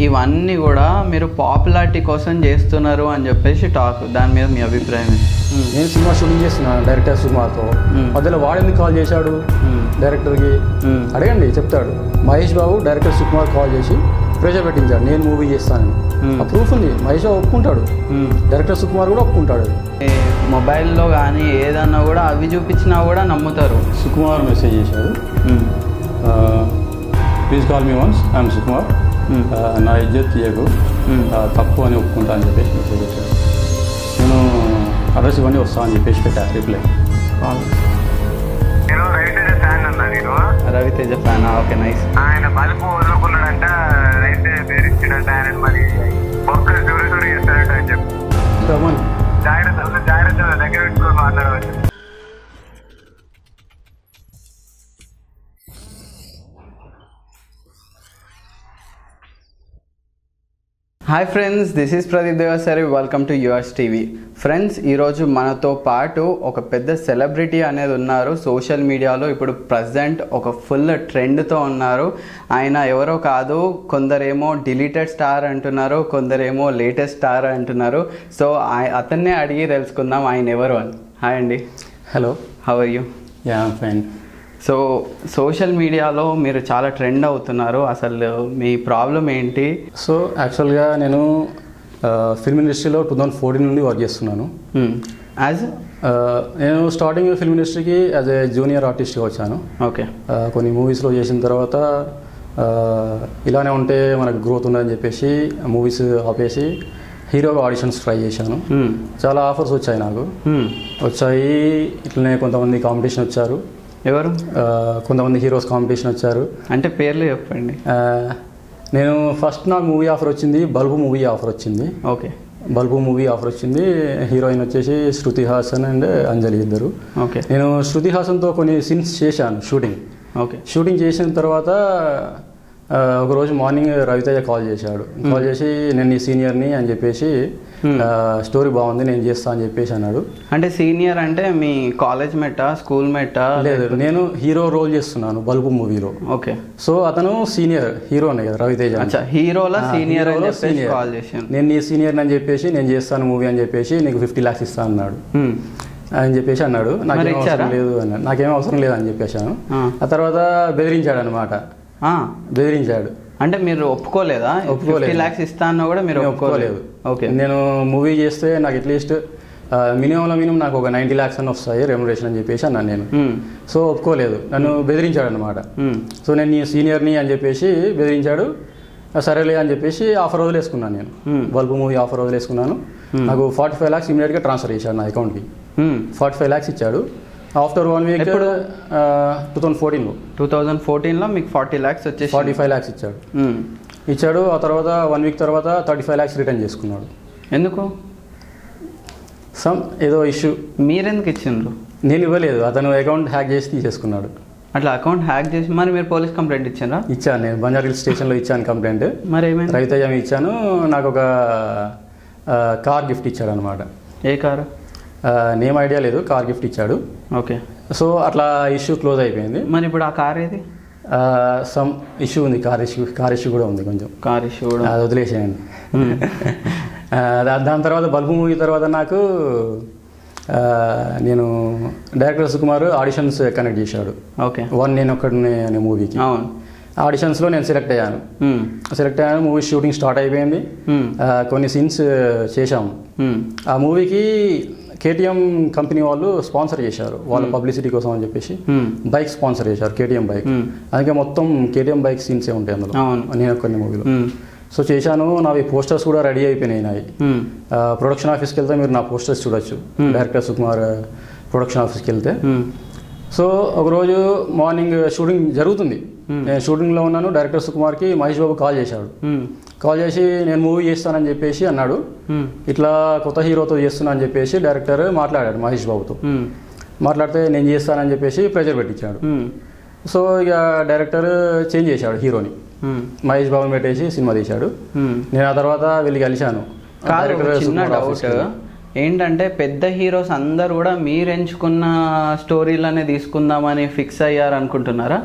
ఇవన్నీ కూడా మీరు పాపులారిటీ కోసం చేస్తున్నారు అని చెప్పేసి టాక్ దాని మీద మీ అభిప్రాయం ఏంటి? మ్మ్. నేను సినిమా షూటింగ్ చేస్తున్నాను డైరెక్టర్ సుకుమార్తో మ్మ్. మధ్యలో వాడు ఎందుకు కాల్ చేశాడు మ్మ్. డైరెక్టర్కి మ్మ్. అడగండి చెప్తాడు మహేష్ బాబు డైరెక్టర్ సుకుమార్ కాల్ చేసి ప్రెషర్ పెట్టించాడు నేను మూవీ చేస్తానని మ్మ్. ఆ ప్రూఫ్ ఉంది మహేష్ బాబు ఒప్పుకుంటాడు మ్మ్. డైరెక్టర్ సుకుమార్ కూడా ఒప్పుకుంటాడు అది ఈ మొబైల్లో కానీ ఏదన్నా కూడా అవి చూపించినా కూడా నమ్ముతారు సుకుమార్ మెసేజ్ చేశాడు మ్మ్. Please call me once I'm Sukumar మ్మ్. నా ఇజ్జత్ తీయకు మ్మ్. ఆ, తప్పు అని ఒప్పుకుంటా అని చెప్పేసి మెసేజ్ చేశాడు నేను అడ్రస్ ఇవన్నీ వస్తా అని చెప్పేసి పెట్టా రిప్లై కాల్. నేను రవితేజ ఫ్యాన్ అన్నా నేను రవితేజ ఫ్యాన్ ఓకే నైస్ ఆయన బల్బు వదులుకున్నాడంట రవితేజ పేరు ఇచ్చాడంట ఆయన మరి ఒక్క దూర దూర చేస్తాడంట అని చెప్పి రమన్ జాగ్రత్త జాగ్రత్త దగ్గర పెట్టుకొని మాట్లాడవచ్చు hi friends this is Pradeep Devasari welcome to yours TV friends ఈరోజు మనతో పాటు ఒక పెద్ద సెలబ్రిటీ అనేది ఉన్నారు సోషల్ మీడియాలో ఇప్పుడు ప్రజెంట్ ఒక ఫుల్ ట్రెండ్తో ఉన్నారు ఆయన ఎవరో కాదు కొందరేమో డిలీటెడ్ స్టార్ అంటున్నారు కొందరేమో లేటెస్ట్ స్టార్ అంటున్నారు సో ఆయ- అతన్నే అడిగి తెలుసుకుందాం ఆయన ఎవరు అని హాయ్ అండి hello how are you ya fine so social మీడియాలో మీరు చాలా ట్రెండ్ అవుతున్నారు అసలు మీ ప్రాబ్లం ఏంటి సో యాక్చువల్గా నేను ఫిల్మ్ ఇండస్ట్రీలో టూ థౌజండ్ ఫోర్టీన్ నుండి వర్క్ చేస్తున్నాను యాజ్ ఆ, నేను స్టార్టింగ్ ఫిల్మ్ ఇండస్ట్రీకి యాజ్ ఏ జూనియర్ ఆర్టిస్ట్గా వచ్చాను ఓకే ఆ, కొన్ని మూవీస్లో చేసిన తర్వాత ఆ, ఇలానే ఉంటే మనకు గ్రోత్ ఉందని చెప్పేసి మూవీస్ ఆపేసి హీరోగా ఆడిషన్స్ ట్రై చేశాను చాలా ఆఫర్స్ వచ్చాయి నాకు వచ్చాయి ఇట్లనే కొంతమంది కాంపిటీషన్ వచ్చారు ఎవరు ఆ, కొంతమంది హీరోస్ కాంపిటీషన్ వచ్చారు అంటే పేర్లు చెప్పండి ఆ, నేను ఫస్ట్ నాకు మూవీ ఆఫర్ వచ్చింది బల్బు మూవీ ఆఫర్ వచ్చింది ఓకే బల్బు మూవీ ఆఫర్ వచ్చింది హీరోయిన్ వచ్చేసి శృతి హాసన్ అండ్ అంజలి ఇద్దరు ఓకే నేను శృతి హాసన్తో కొన్ని సీన్స్ చేశాను షూటింగ్ ఓకే షూటింగ్ చేసిన తర్వాత ఆ, ఒకరోజు మార్నింగ్ రవితేజ కాల్ చేశాడు కాల్ చేసి నేను నీ సీనియర్ని అని చెప్పేసి ఆ, స్టోరీ బాగుంది నేను చేస్తా అని చెప్పేసి అన్నాడు అంటే సీనియర్ అంటే మీ కాలేజ్ మెట్టా స్కూల్ మెట్టా లేదు నేను హీరో రోల్ చేస్తున్నాను బల్బు మూవీలో ఓకే సో అతను సీనియర్ హీరోనే కదా రవితేజ అంటే. అచ్చా హీరోలా ఆ, సీనియర్ అని హీరోలో చెప్పేసి senior. కాల్ చేశాను నేను నీ సీనియర్ అని చెప్పేసి నేను చేస్తాను మూవీ అని చెప్పేసి నీకు ఫిఫ్టీ ల్యాక్స్ ఇస్తా అన్నాడు Hmm. అని చెప్పేసి అన్నాడు నాకేం అవసరం ఇచ్చారా? లేదు అన్నాడు నాకేం అవసరం లేదు అని చెప్పేశాను ఆ. ఆ తర్వాత బెదిరించాడు అనమాట ఆ, బెదిరించాడు అంటే మీరు ఒప్పుకోలేదా ఒప్పుకోలేదు. ఫిఫ్టీ ల్యాక్స్ ఇస్తా అన్నా కూడా మీరు నేను ఒప్పుకోలేదు ఒప్పుకోలేదు ఓకే నేను మూవీ చేస్తే నాకు అట్లీస్ట్ మినిమంలో మినిమం నాకు ఒక నైంటీ ల్యాక్స్ అని వస్తాయి రెమ్యునరేషన్ అని చెప్పేసి అన్నాను నేను Hmm. సో ఒప్పుకోలేదు నన్ను బెదిరించాడు అనమాట Hmm. సో నేను నీ సీనియర్ని అని చెప్పేసి బెదిరించాడు ఆ, సరేలే అని చెప్పేసి ఆఫర్ వదిలేసుకున్నాను నేను Hmm. బల్బు మూవీ ఆఫర్ వదిలేసుకున్నాను నాకు ఫార్టీ ఫైవ్ ల్యాక్స్ ఇమీడియట్గా ట్రాన్స్ఫర్ చేశాడు నా అకౌంట్కి Hmm. ఫార్టీ ఫైవ్ ల్యాక్స్ ఇచ్చాడు ఆఫ్టర్ వన్ వీక్ ఎప్పుడు? టూ థౌజండ్ ఫోర్టీన్లో టూ థౌజండ్ ఫోర్టీన్లో మీకు ఫార్టీ ల్యాక్స్ వచ్చేసి ఫార్టీ ఫైవ్ ల్యాక్స్ ఇచ్చాడు Hmm. ఇచ్చాడు ఆ తర్వాత వన్ వీక్ తర్వాత థర్టీ ఫైవ్ ల్యాక్స్ రిటర్న్ చేసుకున్నాడు ఎందుకు సమ్ ఏదో ఇష్యూ మీరెందుకు ఇచ్చిండ్రు నేను ఇవ్వలేదు అతను అకౌంట్ హ్యాక్ చేసి తీసేసుకున్నాడు అట్లా అకౌంట్ హ్యాక్ చేసి మరి మీరు పోలీస్ కంప్లైంట్ ఇచ్చారా ఇచ్చాను నేను బంజారా హిల్ స్టేషన్లో ఇచ్చాను కంప్లైంట్ మరి ఏమైంది రవితేజ ఇచ్చాను నాకు ఒక ఆ, కార్ గిఫ్ట్ ఇచ్చాడు అనమాట ఏ కారు నేమ్ ఐడియా లేదు కార్ గిఫ్ట్ ఇచ్చాడు ఓకే సో అట్లా ఇష్యూ క్లోజ్ అయిపోయింది మరి ఇప్పుడు ఆ కార్ ఏది సమ్ ఇష్యూ ఉంది కార్ ఇష్యూ కార్ ఇష్యూ కూడా ఉంది కొంచెం కార్ ఇష్యూ కూడా అది వదిలేసేయండి ఆ, దా- దాని తర్వాత బల్బు మూవీ తర్వాత నాకు ఆ, నేను డైరెక్టర్ సుకుమార్ ఆడిషన్స్ కనెక్ట్ చేశాడు ఓకే వన్ నేను ఒక్కడిని అనే మూవీకి అవును ఆడిషన్స్లో నేను సెలెక్ట్ అయ్యాను Hmm. సెలెక్ట్ అయ్యాను మూవీ షూటింగ్ స్టార్ట్ అయిపోయింది Hmm. ఆ, కొన్ని సీన్స్ చేశాము Hmm. ఆ మూవీకి కేటీఎం కంపెనీ వాళ్ళు స్పాన్సర్ చేశారు వాళ్ళ పబ్లిసిటీ కోసం అని చెప్పేసి Hmm. బైక్ స్పాన్సర్ చేశారు కేటీఎం బైక్ Hmm. అందుకే మొత్తం కేటీఎం బైక్ సీన్సే ఉంటాయి అందులో అవును. నేను కొన్ని మూవీలో Hmm. సో చేశాను నావి పోస్టర్స్ కూడా రెడీ అయిపోయినాయి నావి Hmm. ఆ, ప్రొడక్షన్ ఆఫీస్కి వెళ్తే మీరు నా పోస్టర్స్ చూడొచ్చు డైరెక్టర్ సుకుమార్ ప్రొడక్షన్ ఆఫీస్కి వెళ్తే Hmm. సో ఒకరోజు మార్నింగ్ షూటింగ్ జరుగుతుంది నేను షూటింగ్లో ఉన్నాను డైరెక్టర్ సుకుమార్కి మహేష్ బాబు కాల్ చేశాడు Hmm. కాల్ చేసి నేను మూవీ చేస్తానని చెప్పేసి అన్నాడు Hmm. ఇట్లా కొత్త హీరోతో చేస్తున్నా అని చెప్పేసి డైరెక్టర్ మాట్లాడాడు మహేష్ బాబుతో Hmm. మాట్లాడితే నేను చేస్తానని చెప్పేసి ప్రెజర్ పెట్టించాడు Hmm. సో ఇక డైరెక్టర్ చేంజ్ చేశాడు హీరోని Hmm. మహేష్ బాబుని పెట్టేసి సినిమా తీశాడు Hmm. నేను ఆ తర్వాత వెళ్ళి కలిశాను కాదు డైరెక్టర్ ఒక చిన్న సుకుమార్ డౌట్ ఆఫీస్కి. ఏంటంటే పెద్ద హీరోస్ అందరు కూడా మీరు ఎంచుకున్న స్టోరీలనే తీసుకుందామని ఫిక్స్ అయ్యారు అనుకుంటున్నారా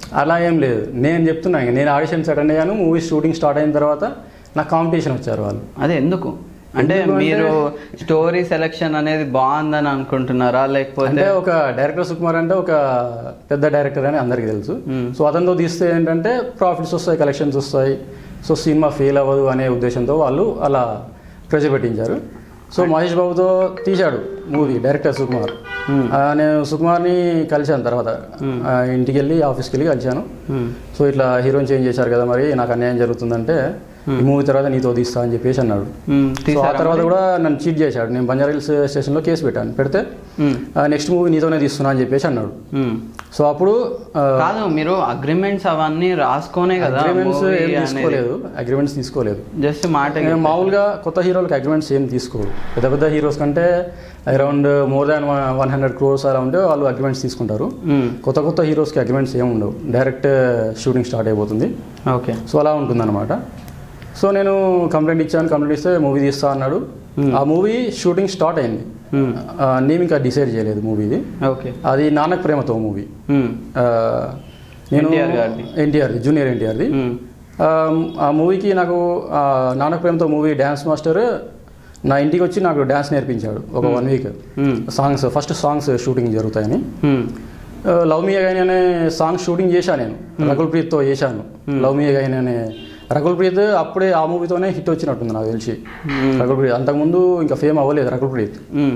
అలా ఏం లేదు నేను చెప్తున్నా ఇంక నేను ఆడిషన్స్ అటెండ్ అయ్యాను మూవీ షూటింగ్ స్టార్ట్ అయిన తర్వాత నాకు కాంపిటీషన్ వచ్చారు వాళ్ళు అదే ఎందుకు అంటే ఎందుకు అంటే- మీరు స్టోరీ సెలెక్షన్ అనేది బాగుందని అనుకుంటున్నారా లేకపోతే అంటే ఒక డైరెక్టర్ సుకుమార్ అంటే ఒక పెద్ద డైరెక్టర్ అని అందరికీ తెలుసు Hmm. సో అతనితో తీస్తే ఏంటంటే ప్రాఫిట్స్ వస్తాయి కలెక్షన్స్ వస్తాయి సో సినిమా ఫెయిల్ అవ్వదు అనే ఉద్దేశంతో వాళ్ళు అలా ప్రెజర్ పెట్టించారు సో మహేష్ బాబుతో తీశాడు మూవీ డైరెక్టర్ సుకుమార్ Hmm. ఆ, నేను సుకుమార్ని కలిశాను తర్వాత ఆ, ఇంటికి వెళ్ళి ఆఫీస్కి వెళ్ళి కలిశాను Hmm. సో ఇట్లా హీరోయిన్ చేంజ్ చేశారు కదా మరి నాకు అన్యాయం జరుగుతుందంటే ఈ మూవీ తర్వాత నీతో తీస్తా అని చెప్పేసి అన్నాడు Hmm. సో ఆ తీసారా తర్వాత మరి? కూడా నన్ను చీట్ చేశాడు నేను బంజారా హిల్స్ స్టేషన్లో కేసు పెట్టాను పెడితే Hmm. నెక్స్ట్ మూవీ నీతోనే తీస్తున్నా అని చెప్పేసి అన్నాడు Hmm. సో అప్పుడు కాదు మీరు అగ్రిమెంట్స్ అవన్నీ రాసుకోనే కదా అగ్రిమెంట్స్ ఏం తీసుకోలేదు అగ్రిమెంట్స్ తీసుకోలేదు జస్ట్ మాట నేను మామూలుగా కొత్త హీరోలకు అగ్రిమెంట్స్ ఏం తీసుకోరు పెద్ద పెద్ద హీరోస్ కంటే around more than one hundred crores అలా ఉంటే వాళ్ళు అగ్రిమెంట్స్ తీసుకుంటారు Hmm. కొత్త కొత్త హీరోస్కి అగ్రిమెంట్స్ ఏమి ఉండవు డైరెక్ట్ షూటింగ్ స్టార్ట్ అయిపోతుంది ఓకే సో అలా ఉంటుందన్నమాట సో నేను కంప్లైంట్ ఇచ్చాను కంప్లైంట్ ఇస్తే మూవీ తీస్తా అన్నాడు ఆ మూవీ షూటింగ్ స్టార్ట్ అయింది Hmm. ఆ, నేను ఇంకా డిసైడ్ చేయలేదు మూవీది ఓకే అది నానక్ ప్రేమతో మూవీ Hmm. ఆ, నేను ఎన్టీఆర్ గారిది. ఎన్టీఆర్ది జూనియర్ ఎన్టీఆర్ది Hmm. ఆ, ఆ మూవీకి నాకు ఆ, నానక్ ప్రేమతో మూవీ డ్యాన్స్ మాస్టర్ నా ఇంటికి వచ్చి నాకు డ్యాన్స్ నేర్పించాడు ఒక one week Hmm. Songs first songs shooting జరుగుతాయని Hmm. ఆ, లవ్ మీ అగైన్ అనే సాంగ్ షూటింగ్ చేశాను నేను రకుల్ ప్రీత్తో చేశాను లవ్ మీ అగైన్ అనే రకుల్ ప్రీత్ అప్పుడే ఆ మూవీతోనే హిట్ వచ్చినట్టుంది నాకు తెలిసి రకుల్ ప్రీత్ అంతకుముందు ఇంకా ఫేమ్ అవ్వలేదు రకుల్ ప్రీత్ Hmm.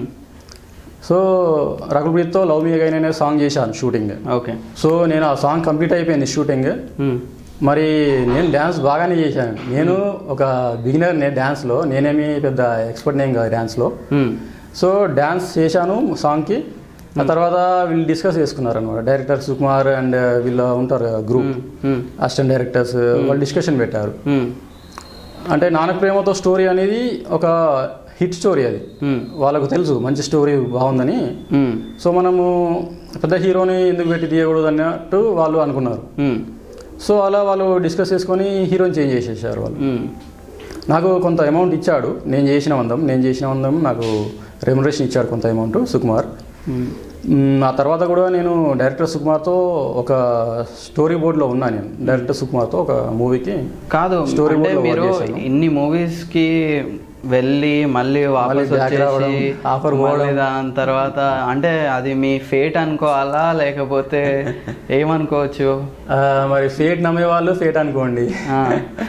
సో రకుల్ ప్రీత్తో లవ్ మీ అగైన్ అనే సాంగ్ చేశాను షూటింగ్ ఓకే సో నేను ఆ సాంగ్ కంప్లీట్ అయిపోయింది షూటింగ్ Hmm. మరి నేను డ్యాన్స్ బాగానే చేశాను నేను ఒక బిగినర్ నేను డ్యాన్స్లో నేనేమి పెద్ద ఎక్స్పర్ట్ నేను కాదు డ్యాన్స్లో Hmm. సో డ్యాన్స్ చేశాను సాంగ్కి ఆ తర్వాత వీళ్ళు డిస్కస్ చేసుకున్నారు అనమాట డైరెక్టర్ సుకుమార్ అండ్ వీళ్ళు ఉంటారు గ్రూప్ Hmm. అసిస్టెంట్ డైరెక్టర్స్ వాళ్ళు డిస్కషన్ పెట్టారు Hmm. అంటే నానక ప్రేమతో స్టోరీ అనేది ఒక హిట్ స్టోరీ అది Hmm. వాళ్ళకు తెలుసు మంచి స్టోరీ బాగుందని Hmm. సో మనము పెద్ద హీరోని ఎందుకు పెట్టి తీయకూడదు అన్నట్టు వాళ్ళు అనుకున్నారు Hmm. సో అలా వాళ్ళు డిస్కస్ చేసుకొని హీరోని చేంజ్ చేసేసారు వాళ్ళు Hmm. నాకు కొంత అమౌంట్ ఇచ్చాడు నేను చేసిన వందం నేను చేసిన వందం నాకు రెమ్యునరేషన్ ఇచ్చాడు కొంత అమౌంట్ సుకుమార్ Hmm. మ్, ఆ తర్వాత కూడా నేను డైరెక్టర్ సుకుమార్తో ఒక స్టోరీ బోర్డ్లో ఉన్నా నేను డైరెక్టర్ సుకుమార్తో ఒక మూవీకి కాదు Story అంటే board లో work మీరు చేశాను. ఇన్ని మూవీస్ కి వెళ్ళి మళ్ళీ వాపస్ back వచ్చేసి రావడం, offer మళ్ళీ పోవడం. దాని తర్వాత అంటే అది మీ ఫేట్ అనుకోవాలా లేకపోతే ఏమనుకోవచ్చు ఆ, మరి ఫేట్ నమ్మే వాళ్ళు ఫేట్ అనుకోండి ఆ.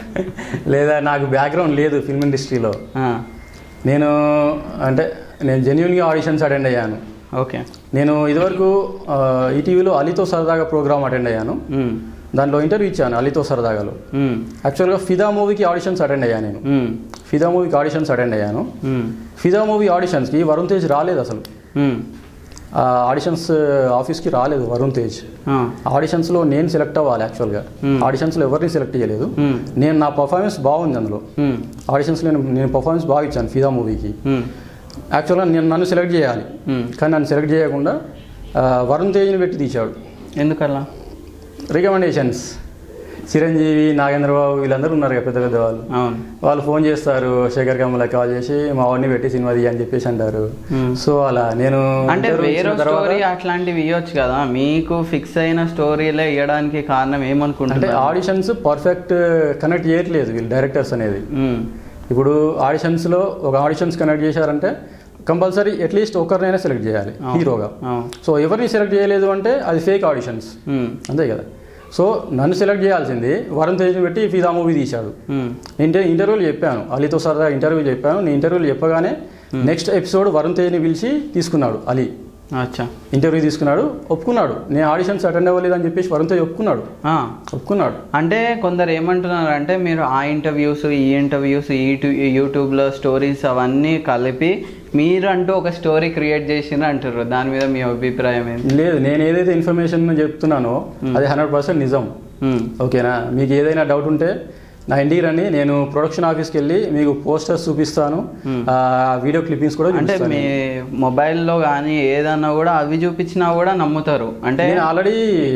లేదా నాకు బ్యాక్గ్రౌండ్ లేదు ఫిల్మ్ ఇండస్ట్రీలో ఆ, నేను అంటే నేను జెన్యున్గా ఆడిషన్స్ అటెండ్ అయ్యాను ఓకే నేను ఇదివరకు ఆ, ఈటీవీలో అలీతో సరదాగా ప్రోగ్రామ్ అటెండ్ అయ్యాను ఉమ్, దాంట్లో ఇంటర్వ్యూ ఇచ్చాను అలీతో సరదాగాలో ఉమ్, యాక్చువల్గా ఫిదా మూవీకి ఆడిషన్స్ అటెండ్ అయ్యాను నేను ఉమ్, ఫిదా మూవీకి ఆడిషన్స్ అటెండ్ అయ్యాను ఉమ్, ఫిదా మూవీ ఆడిషన్స్కి వరుణ్ తేజ్ రాలేదు అసలు ఉమ్, ఆ ఆడిషన్స్ ఆఫీస్కి రాలేదు వరుణ్ తేజ్ ఆ, ఆడిషన్స్లో నేను సెలెక్ట్ అవ్వాలి యాక్చువల్గా Hmm. ఆడిషన్స్లో ఎవరిని సెలెక్ట్ చేయలేదు ఉమ్, నేను నా పర్ఫార్మెన్స్ బాగుంది అందులో ఉమ్, ఆడిషన్స్లో నేను నేను పర్ఫార్మెన్స్ బాగా ఇచ్చాను ఫిదా మూవీకి ఉమ్, యాక్చువల్గా నేను నన్ను సెలెక్ట్ చేయాలి ఉమ్. కానీ నన్ను సెలెక్ట్ చేయకుండా ఆ, వరుణ్ తేజ్ని పెట్టి తీశాడు ఎందుకలా రికమెండేషన్స్ చిరంజీవి నాగేంద్రబాబు వీళ్ళందరూ ఉన్నారు కదా పెద్ద పెద్ద వాళ్ళు అవును వాళ్ళు ఫోన్ చేస్తారు శేఖర్ కమల కాల్ చేసి మా వాడిని పెట్టి సినిమా తీయ అని చెప్పేసి అంటారు Hmm. సో అలా నేను అంటే interview వేరే ఇచ్చిన తర్వాత స్టోరీ అట్లాంటివి ఇవ్వచ్చు కదా మీకు ఫిక్స్ అయిన స్టోరీలే ఇవ్వడానికి కారణం అంటే ఏమనుకుంటున్నారు ఆడిషన్స్ పర్ఫెక్ట్ కనెక్ట్ చేయట్లేదు వీళ్ళు డైరెక్టర్స్ అనేది ఉమ్, ఇప్పుడు ఆడిషన్స్లో ఒక ఆడిషన్స్ కనెక్ట్ చేశారంటే కంపల్సరీ అట్లీస్ట్ ఒకరినైనా సెలెక్ట్ చేయాలి అవును. హీరోగా అవును. సో ఎవరిని సెలెక్ట్ చేయలేదు అంటే అది ఫేక్ ఆడిషన్స్ ఉమ్, అంతే కదా సో నన్ను సెలెక్ట్ చేయాల్సింది వరుణ్ తేజ్ని పెట్టి ఫిదా మూవీ తీశాడు ఉమ్, ఇంటర్ ఇంటర్వ్యూలు చెప్పాను అలీతో సరదా ఇంటర్వ్యూ చెప్పాను నేను ఇంటర్వ్యూలు చెప్పగానే నెక్స్ట్ ఎపిసోడ్ వరుణ్ తేజ్ని పిలిచి తీసుకున్నాడు అలీ అచ్చా ఇంటర్వ్యూ తీసుకున్నాడు ఒప్పుకున్నాడు నేను ఆడిషన్స్ అటెండ్ అవ్వలేదు అని చెప్పేసి వరుణ్ తేజ్ ఒప్పుకున్నాడు ఆ, ఒప్పుకున్నాడు అంటే కొందరు ఏమంటున్నారు అంటే మీరు ఆ ఇంటర్వ్యూస్ ఈ ఇంటర్వ్యూస్ ఈ యూట్యూబ్లో స్టోరీస్ అవన్నీ కలిపి మీరు అంటూ ఒక స్టోరీ క్రియేట్ చేసిండ్రు అంటారు దాని మీద మీ అభిప్రాయం ఏంటి లేదు నేను ఏదైతే ఇన్ఫర్మేషన్ చెప్తున్నానో అది హండ్రెడ్ పర్సెంట్ నిజం ఉమ్, ఓకేనా మీకు ఏదైనా డౌట్ ఉంటే నా ఇంటికి రండి నేను ప్రొడక్షన్ ఆఫీస్కి వెళ్ళి మీకు పోస్టర్స్ చూపిస్తాను ఆ వీడియో క్లిప్పింగ్స్ కూడా అంటే చూపిస్తాను మీ మొబైల్లో కానీ ఏదన్నా కూడా అవి చూపించినా కూడా నమ్ముతారు అంటే నేను ఆల్రెడీ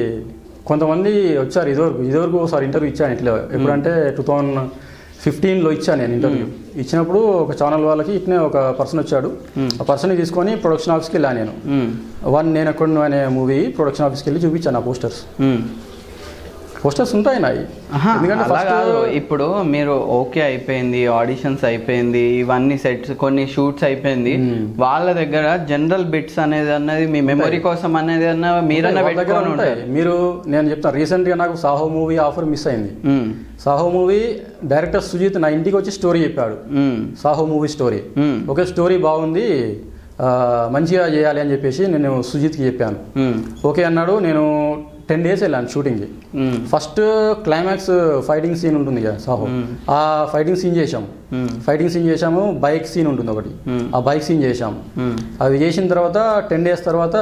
కొంతమంది వచ్చారు ఇదివరకు ఇదివరకు ఒకసారి ఇంటర్వ్యూ ఇచ్చాను ఇట్లా ఎప్పుడంటే టూ థౌజండ్ ఫిఫ్టీన్లో ఇచ్చాను నేను ఇంటర్వ్యూ ఇచ్చినప్పుడు ఒక ఛానల్ వాళ్ళకి ఇట్నే ఒక పర్సన్ వచ్చాడు ఆ పర్సన్ తీసుకొని ప్రొడక్షన్ ఆఫీస్కి వెళ్ళాను నేను ఉమ్, వన్ నేను ఎక్కడ అనే మూవీ ప్రొడక్షన్ ఆఫీస్కి వెళ్ళి చూపించాను ఆ పోస్టర్స్ ఉమ్, పోస్టర్స్ ఉంటాయి నాయి ఆహా, ఎందుకంటే అలా ఫస్ట్ కాదు ఇప్పుడు మీరు ఓకే అయిపోయింది ఆడిషన్స్ అయిపోయింది ఇవన్నీ సెట్స్ కొన్ని షూట్స్ అయిపోయింది వాళ్ళ దగ్గర జనరల్ బిట్స్ అనేది అన్నది మీ మెమరీ కోసం అనేది అన్న మీరన్నా వాళ్ళ దగ్గర పెట్టుకొని ఉంటాయి ఉంటాయి మీరు నేను చెప్తాను రీసెంట్గా నాకు సాహో మూవీ ఆఫర్ మిస్ అయింది ఉమ్, సాహో మూవీ డైరెక్టర్ సుజిత్ నా ఇంటికి వచ్చి స్టోరీ చెప్పాడు ఉమ్, సాహో మూవీ స్టోరీ ఉమ్, ఓకే స్టోరీ బాగుంది ఆ, మంచిగా చేయాలి అని చెప్పేసి నేను సుజిత్కి చెప్పాను ఉమ్, ఓకే అన్నాడు నేను టెన్ డేస్ వెళ్ళాను షూటింగ్కి ఉమ్, ఫస్ట్ క్లైమాక్స్ ఫైటింగ్ సీన్ ఉంటుంది కదా సాహో ఆ ఫైటింగ్ సీన్ చేసాం ఉమ్, ఫైటింగ్ సీన్ చేసాము బైక్ సీన్ ఉంటుంది ఒకటి Hmm. ఆ బైక్ సీన్ చేసాం ఉమ్. అవి చేసిన తర్వాత టెన్ డేస్ తర్వాత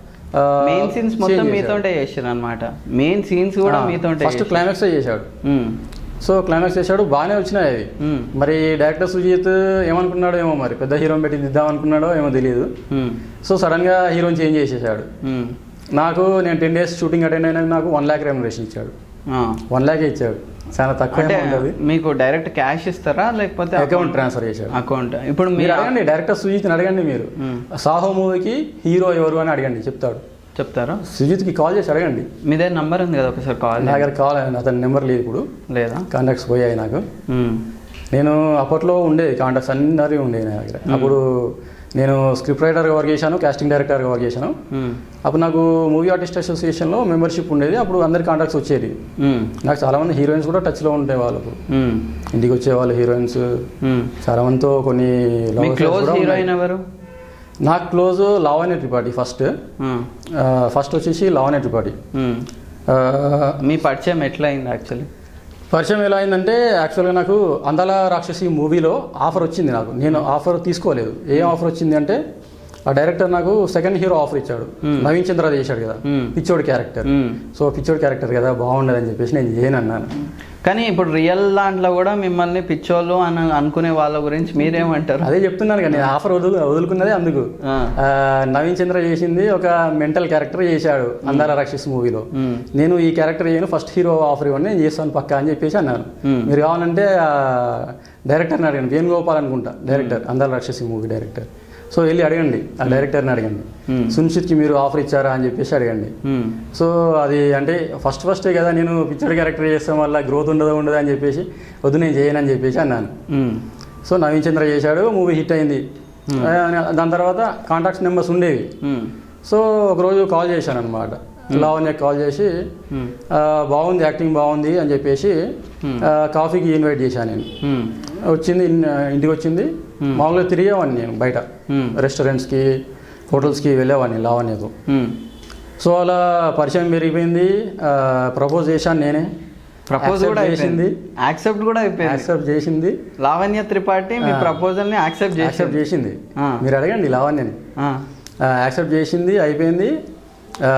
మెయిన్ సీన్స్ మొత్తం మీతోటే చేసారు అనమాట మెయిన్ సీన్స్ కూడా మీతోటే ఫస్ట్ క్లైమాక్స్ చేశాడు ఉమ్, సో క్లైమాక్స్ చేశాడు బాగానే వచ్చినాయి అవి ఉమ్, మరి డైరెక్టర్ సుజీత్ ఏమనుకున్నాడో ఏమో మరి పెద్ద హీరోని పెట్టి దిద్దాం అనుకున్నాడో ఏమో తెలియదు ఉమ్, సో సడన్గా హీరోని చేంజ్ చేసేసాడు ఉమ్, నాకు నేను టెన్ డేస్ షూటింగ్ అటెండ్ అయినా నాకు వన్ ల్యాక్ రెమ్యునరేషన్ ఇచ్చాడు ఆ. వన్ ల్యాక్ ఇచ్చాడు చాలా తక్కువ అంటే ఉంటుంది మీకు డైరెక్ట్ క్యాష్ ఇస్తారా లేకపోతే అకౌంట్ ట్రాన్స్ఫర్ చేశాడు అకౌంట్ ఇప్పుడు మీరు మీరు అడగండి డైరెక్టర్ సుజిత్ని అడగండి మీరు మ్మ్. సాహో మూవీకి హీరో ఎవరు అని అడగండి చెప్తాడు చెప్తారా సుజిత్కి కాల్ చేసి అడగండి మీ దగ్గర నంబర్ ఉంది కదా ఒకసారి కాల్ నా దగ్గర కాల్ అతని నెంబర్ లేదు ఇప్పుడు లేదా కాంటాక్ట్స్ పోయాయి నాకు ఉమ్, నేను అప్పట్లో ఉండేది కాంటాక్ట్స్ అందరి ఉండేది నా దగ్గర అప్పుడు నేను స్క్రిప్ట్ రైటర్గా వర్క్ చేశాను కాస్టింగ్ డైరెక్టర్గా వర్క్ చేశాను ఉమ్, అప్పుడు నాకు మూవీ ఆర్టిస్ట్ అసోసియేషన్లో మెంబర్షిప్ ఉండేది అప్పుడు అందరి కాంటాక్ట్స్ వచ్చేది ఉమ్, నాకు చాలామంది హీరోయిన్స్ కూడా టచ్లో ఉండే వాళ్ళు అప్పుడు ఉమ్, ఇంటికి వచ్చేవాళ్ళు హీరోయిన్స్ ఉమ్. చాలా మందితో కొన్ని love మీ affairs క్లోజ్ కూడా ఉన్నాయి. హీరోయిన్ ఎవరు నాకు క్లోజ్ లావణ్య త్రిపాఠి ఫస్ట్ ఉమ్, ఫస్ట్ వచ్చేసి లావణ్య త్రిపాఠి ఉమ్. ఆ, మీ పరిచయం ఎట్లా అయింది యాక్చువల్లీ పరిచయం ఎలా అయిందంటే యాక్చువల్గా నాకు అందాల రాక్షసి మూవీలో ఆఫర్ వచ్చింది నాకు నేను ఆఫర్ తీసుకోలేదు ఏం ఆఫర్ వచ్చింది అంటే ఆ డైరెక్టర్ నాకు సెకండ్ హీరో ఆఫర్ ఇచ్చాడు నవీన్ చంద్ర చేశాడు కదా Hmm. పిచ్చోడి క్యారెక్టర్ ఉమ్. సో పిచ్చోడి క్యారెక్టర్ కదా బాగుండదు అని చెప్పేసి నేను చేయను అన్నాను కానీ ఇప్పుడు రియల్ దాంట్లో కూడా మిమ్మల్ని పిచ్చోళ్ళు అని అనుకునే వాళ్ళ గురించి మీరేమంటారు అదే చెప్తున్నాను కానీ నేను ఆఫర్ వదులు వదులుకున్నదే అందుకు ఆ, ఆ, నవీన్ చంద్ర చేసింది ఒక మెంటల్ క్యారెక్టర్ చేశాడు అందాల రాక్షస్ మూవీలో ఉమ్, నేను ఈ క్యారెక్టర్ చేయను ఫస్ట్ హీరో ఆఫర్ ఇవ్వండి నేను చేస్తాను పక్కా అని చెప్పేసి అన్నాను Hmm. మీరు కావాలంటే ఆ డైరెక్టర్ని అడగండి వేణుగోపాల్ అనుకుంటా డైరెక్టర్ అందాల రాక్షసి మూవీ డైరెక్టర్ సో వెళ్ళి అడగండి ఆ డైరెక్టర్ని అడగండి Hmm. సునిశ్చిత్కి మీరు ఆఫర్ ఇచ్చారా అని చెప్పేసి అడగండి ఉమ్, సో అది అంటే ఫస్ట్ ఫస్టే కదా నేను పిక్చర్ క్యారెక్టర్ చేస్తాం వల్ల గ్రోత్ ఉండదు ఉండదు అని చెప్పేసి వద్దు నేను చేయను అని చెప్పేసి అన్నాను ఉమ్, సో నవీన్ చంద్ర చేశాడు మూవీ హిట్ అయింది ఆ, దాని తర్వాత కాంటాక్ట్స్ నెంబర్స్ ఉండేవి ఉమ్, సో ఒకరోజు కాల్ చేశాను అనమాట లావణ్య కాల్ చేసి ఉమ్, ఆ, బాగుంది యాక్టింగ్ బాగుంది అని చెప్పేసి ఆ, కాఫీకి ఇన్వైట్ చేశాను నేను ఉమ్, వచ్చింది ఇన్- ఇంటికి వచ్చింది మామూలుగా తిరిగేవాడిని నేను బయట ఉమ్, రెస్టారెంట్స్కి హోటల్స్కి వెళ్ళేవాడిని లావణ్యతో ఉమ్. సో అలా పరిచయం పెరిగిపోయింది ప్రపోజ్ చేశాను నేనే ప్రపోజ్ Accept కూడా అయిపోయింది చేసింది యాక్సెప్ట్ కూడా అయిపోయింది యాక్సెప్ట్ చేసింది లావణ్య త్రిపాఠి మీ ప్రపోజల్ ని యాక్సెప్ట్ యాక్సెప్ట్ చేసి చేసింది ఆ. మీరు అడగండి లావణ్యని యాక్సెప్ట్ చేసింది అయిపోయింది ఆ,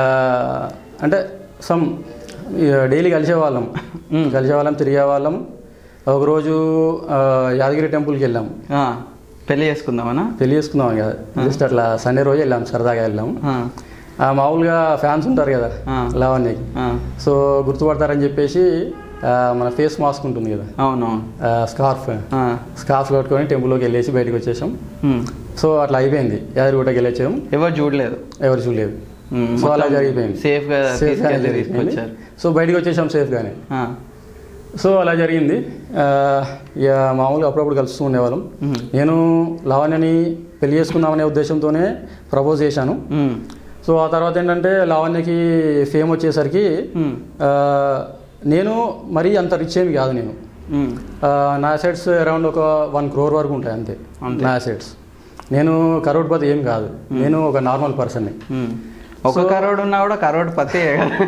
అంటే సమ్ డైలీ కలిసేవాళ్ళం కలిసేవాళ్ళం తిరిగేవాళ్ళం ఒకరోజు ఆ, యాదగిరి టెంపుల్కి వెళ్ళాం పెళ్లి చేసుకుందామనా పెళ్లి చేసుకుందాం కదా జస్ట్ అట్లా సండే రోజు వెళ్ళాం సరదాగా వెళ్ళాం ఆ, ఆ, మామూలుగా ఫ్యాన్స్ ఉంటారు కదా ఆ. లావణ్యకి ఆ, సో గుర్తుపడతారని చెప్పేసి ఆ, మన ఫేస్ మాస్క్ ఉంటుంది కదా అవునవును స్కార్ఫ్ ఆ, స్కార్ఫ్ కట్టుకొని టెంపుల్లోకి వెళ్ళేసి బయటకు వచ్చేసాం ఉమ్. సో అట్లా అయిపోయింది యాదగిరిగుట్టకి వెళ్ళొచ్చాం ఎవరు చూడలేదు ఎవరు చూడలేదు ఉమ్, సో అలా మొత్తం జరిగిపోయింది safe గా Safe గానే తీసుకెళ్ళి జరిగిపోయింది. తీసుకొచ్చారు. సో బయటకు వచ్చేసాం సేఫ్గానే ఆ, సో అలా జరిగింది ఆ, ఇక మామూలుగా అప్పుడప్పుడు కలుస్తూ ఉండేవాళ్ళం ఉమ్, నేను లావణ్యని పెళ్లి చేసుకుందామనే ఉద్దేశంతోనే ప్రపోజ్ చేశాను ఉమ్, సో ఆ తర్వాత ఏంటంటే లావణ్యకి ఫేమ్ వచ్చేసరికి ఉమ్, ఆ, నేను మరీ అంత రిచ్ ఏమి కాదు నేను ఉమ్, ఆ, నా అసెట్స్ అరౌండ్ ఒక వన్ క్రోర్ వరకు ఉంటాయి అంతే అంతే. నా అసెట్స్ నేను కరోడ్పతి ఏం కాదు నేను ఒక నార్మల్ పర్సన్ని ఉమ్. ఒక కరోడ్ ఉన్నా కూడా కరోడ్ పత్తి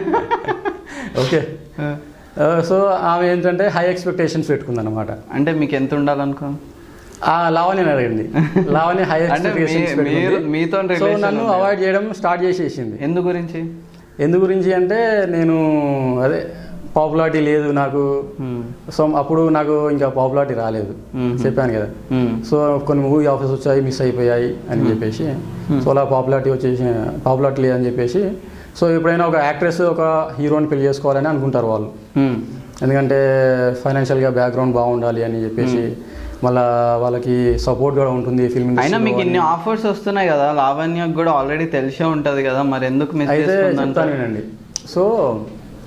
ఓకే సో ఆమె ఏంటంటే హై ఎక్స్పెక్టేషన్స్ పెట్టుకుందన్నమాట అంటే మీకు ఎంత ఉండాలనుకో ఆ లావణ్య అడగండి లావణ్య హై అంటే మీ- ఎక్స్పెక్టేషన్స్ మీరు- మీతో సో relation నన్ను ఉంది. అవాయిడ్ చేయడం స్టార్ట్ చేసేసింది ఎందు గురించి ఎందు గురించి అంటే నేను అదే పాపులారిటీ లేదు నాకు ఉమ్, సో అప్పుడు నాకు ఇంకా పాపులారిటీ రాలేదు మ్మ్. చెప్పాను కదా ఉమ్, సో కొన్ని మూవీ ఆఫర్స్ వచ్చాయి మిస్ అయిపోయాయి అని చెప్పేసి సో అలా పాపులారిటీ వచ్చేసి పాపులారిటీ లేదని చెప్పేసి సో ఎప్పుడైనా ఒక యాక్ట్రెస్ ఒక హీరోని పెళ్లి చేసుకోవాలని అనుకుంటారు వాళ్ళు ఉమ్, ఎందుకంటే ఫైనాన్షియల్గా బ్యాక్గ్రౌండ్ బాగుండాలి అని చెప్పేసి మళ్ళా వాళ్ళకి సపోర్ట్ కూడా ఉంటుంది ఫిల్మ్ అయినా మీకు ఇన్ని ఆఫర్స్ వస్తున్నాయి కదా లావణ్యకు కూడా ఆల్రెడీ తెలిసే ఉంటది కదా మరి ఎందుకు మిస్ అయితే చేసుకుందంట చెప్తాను వినండి సో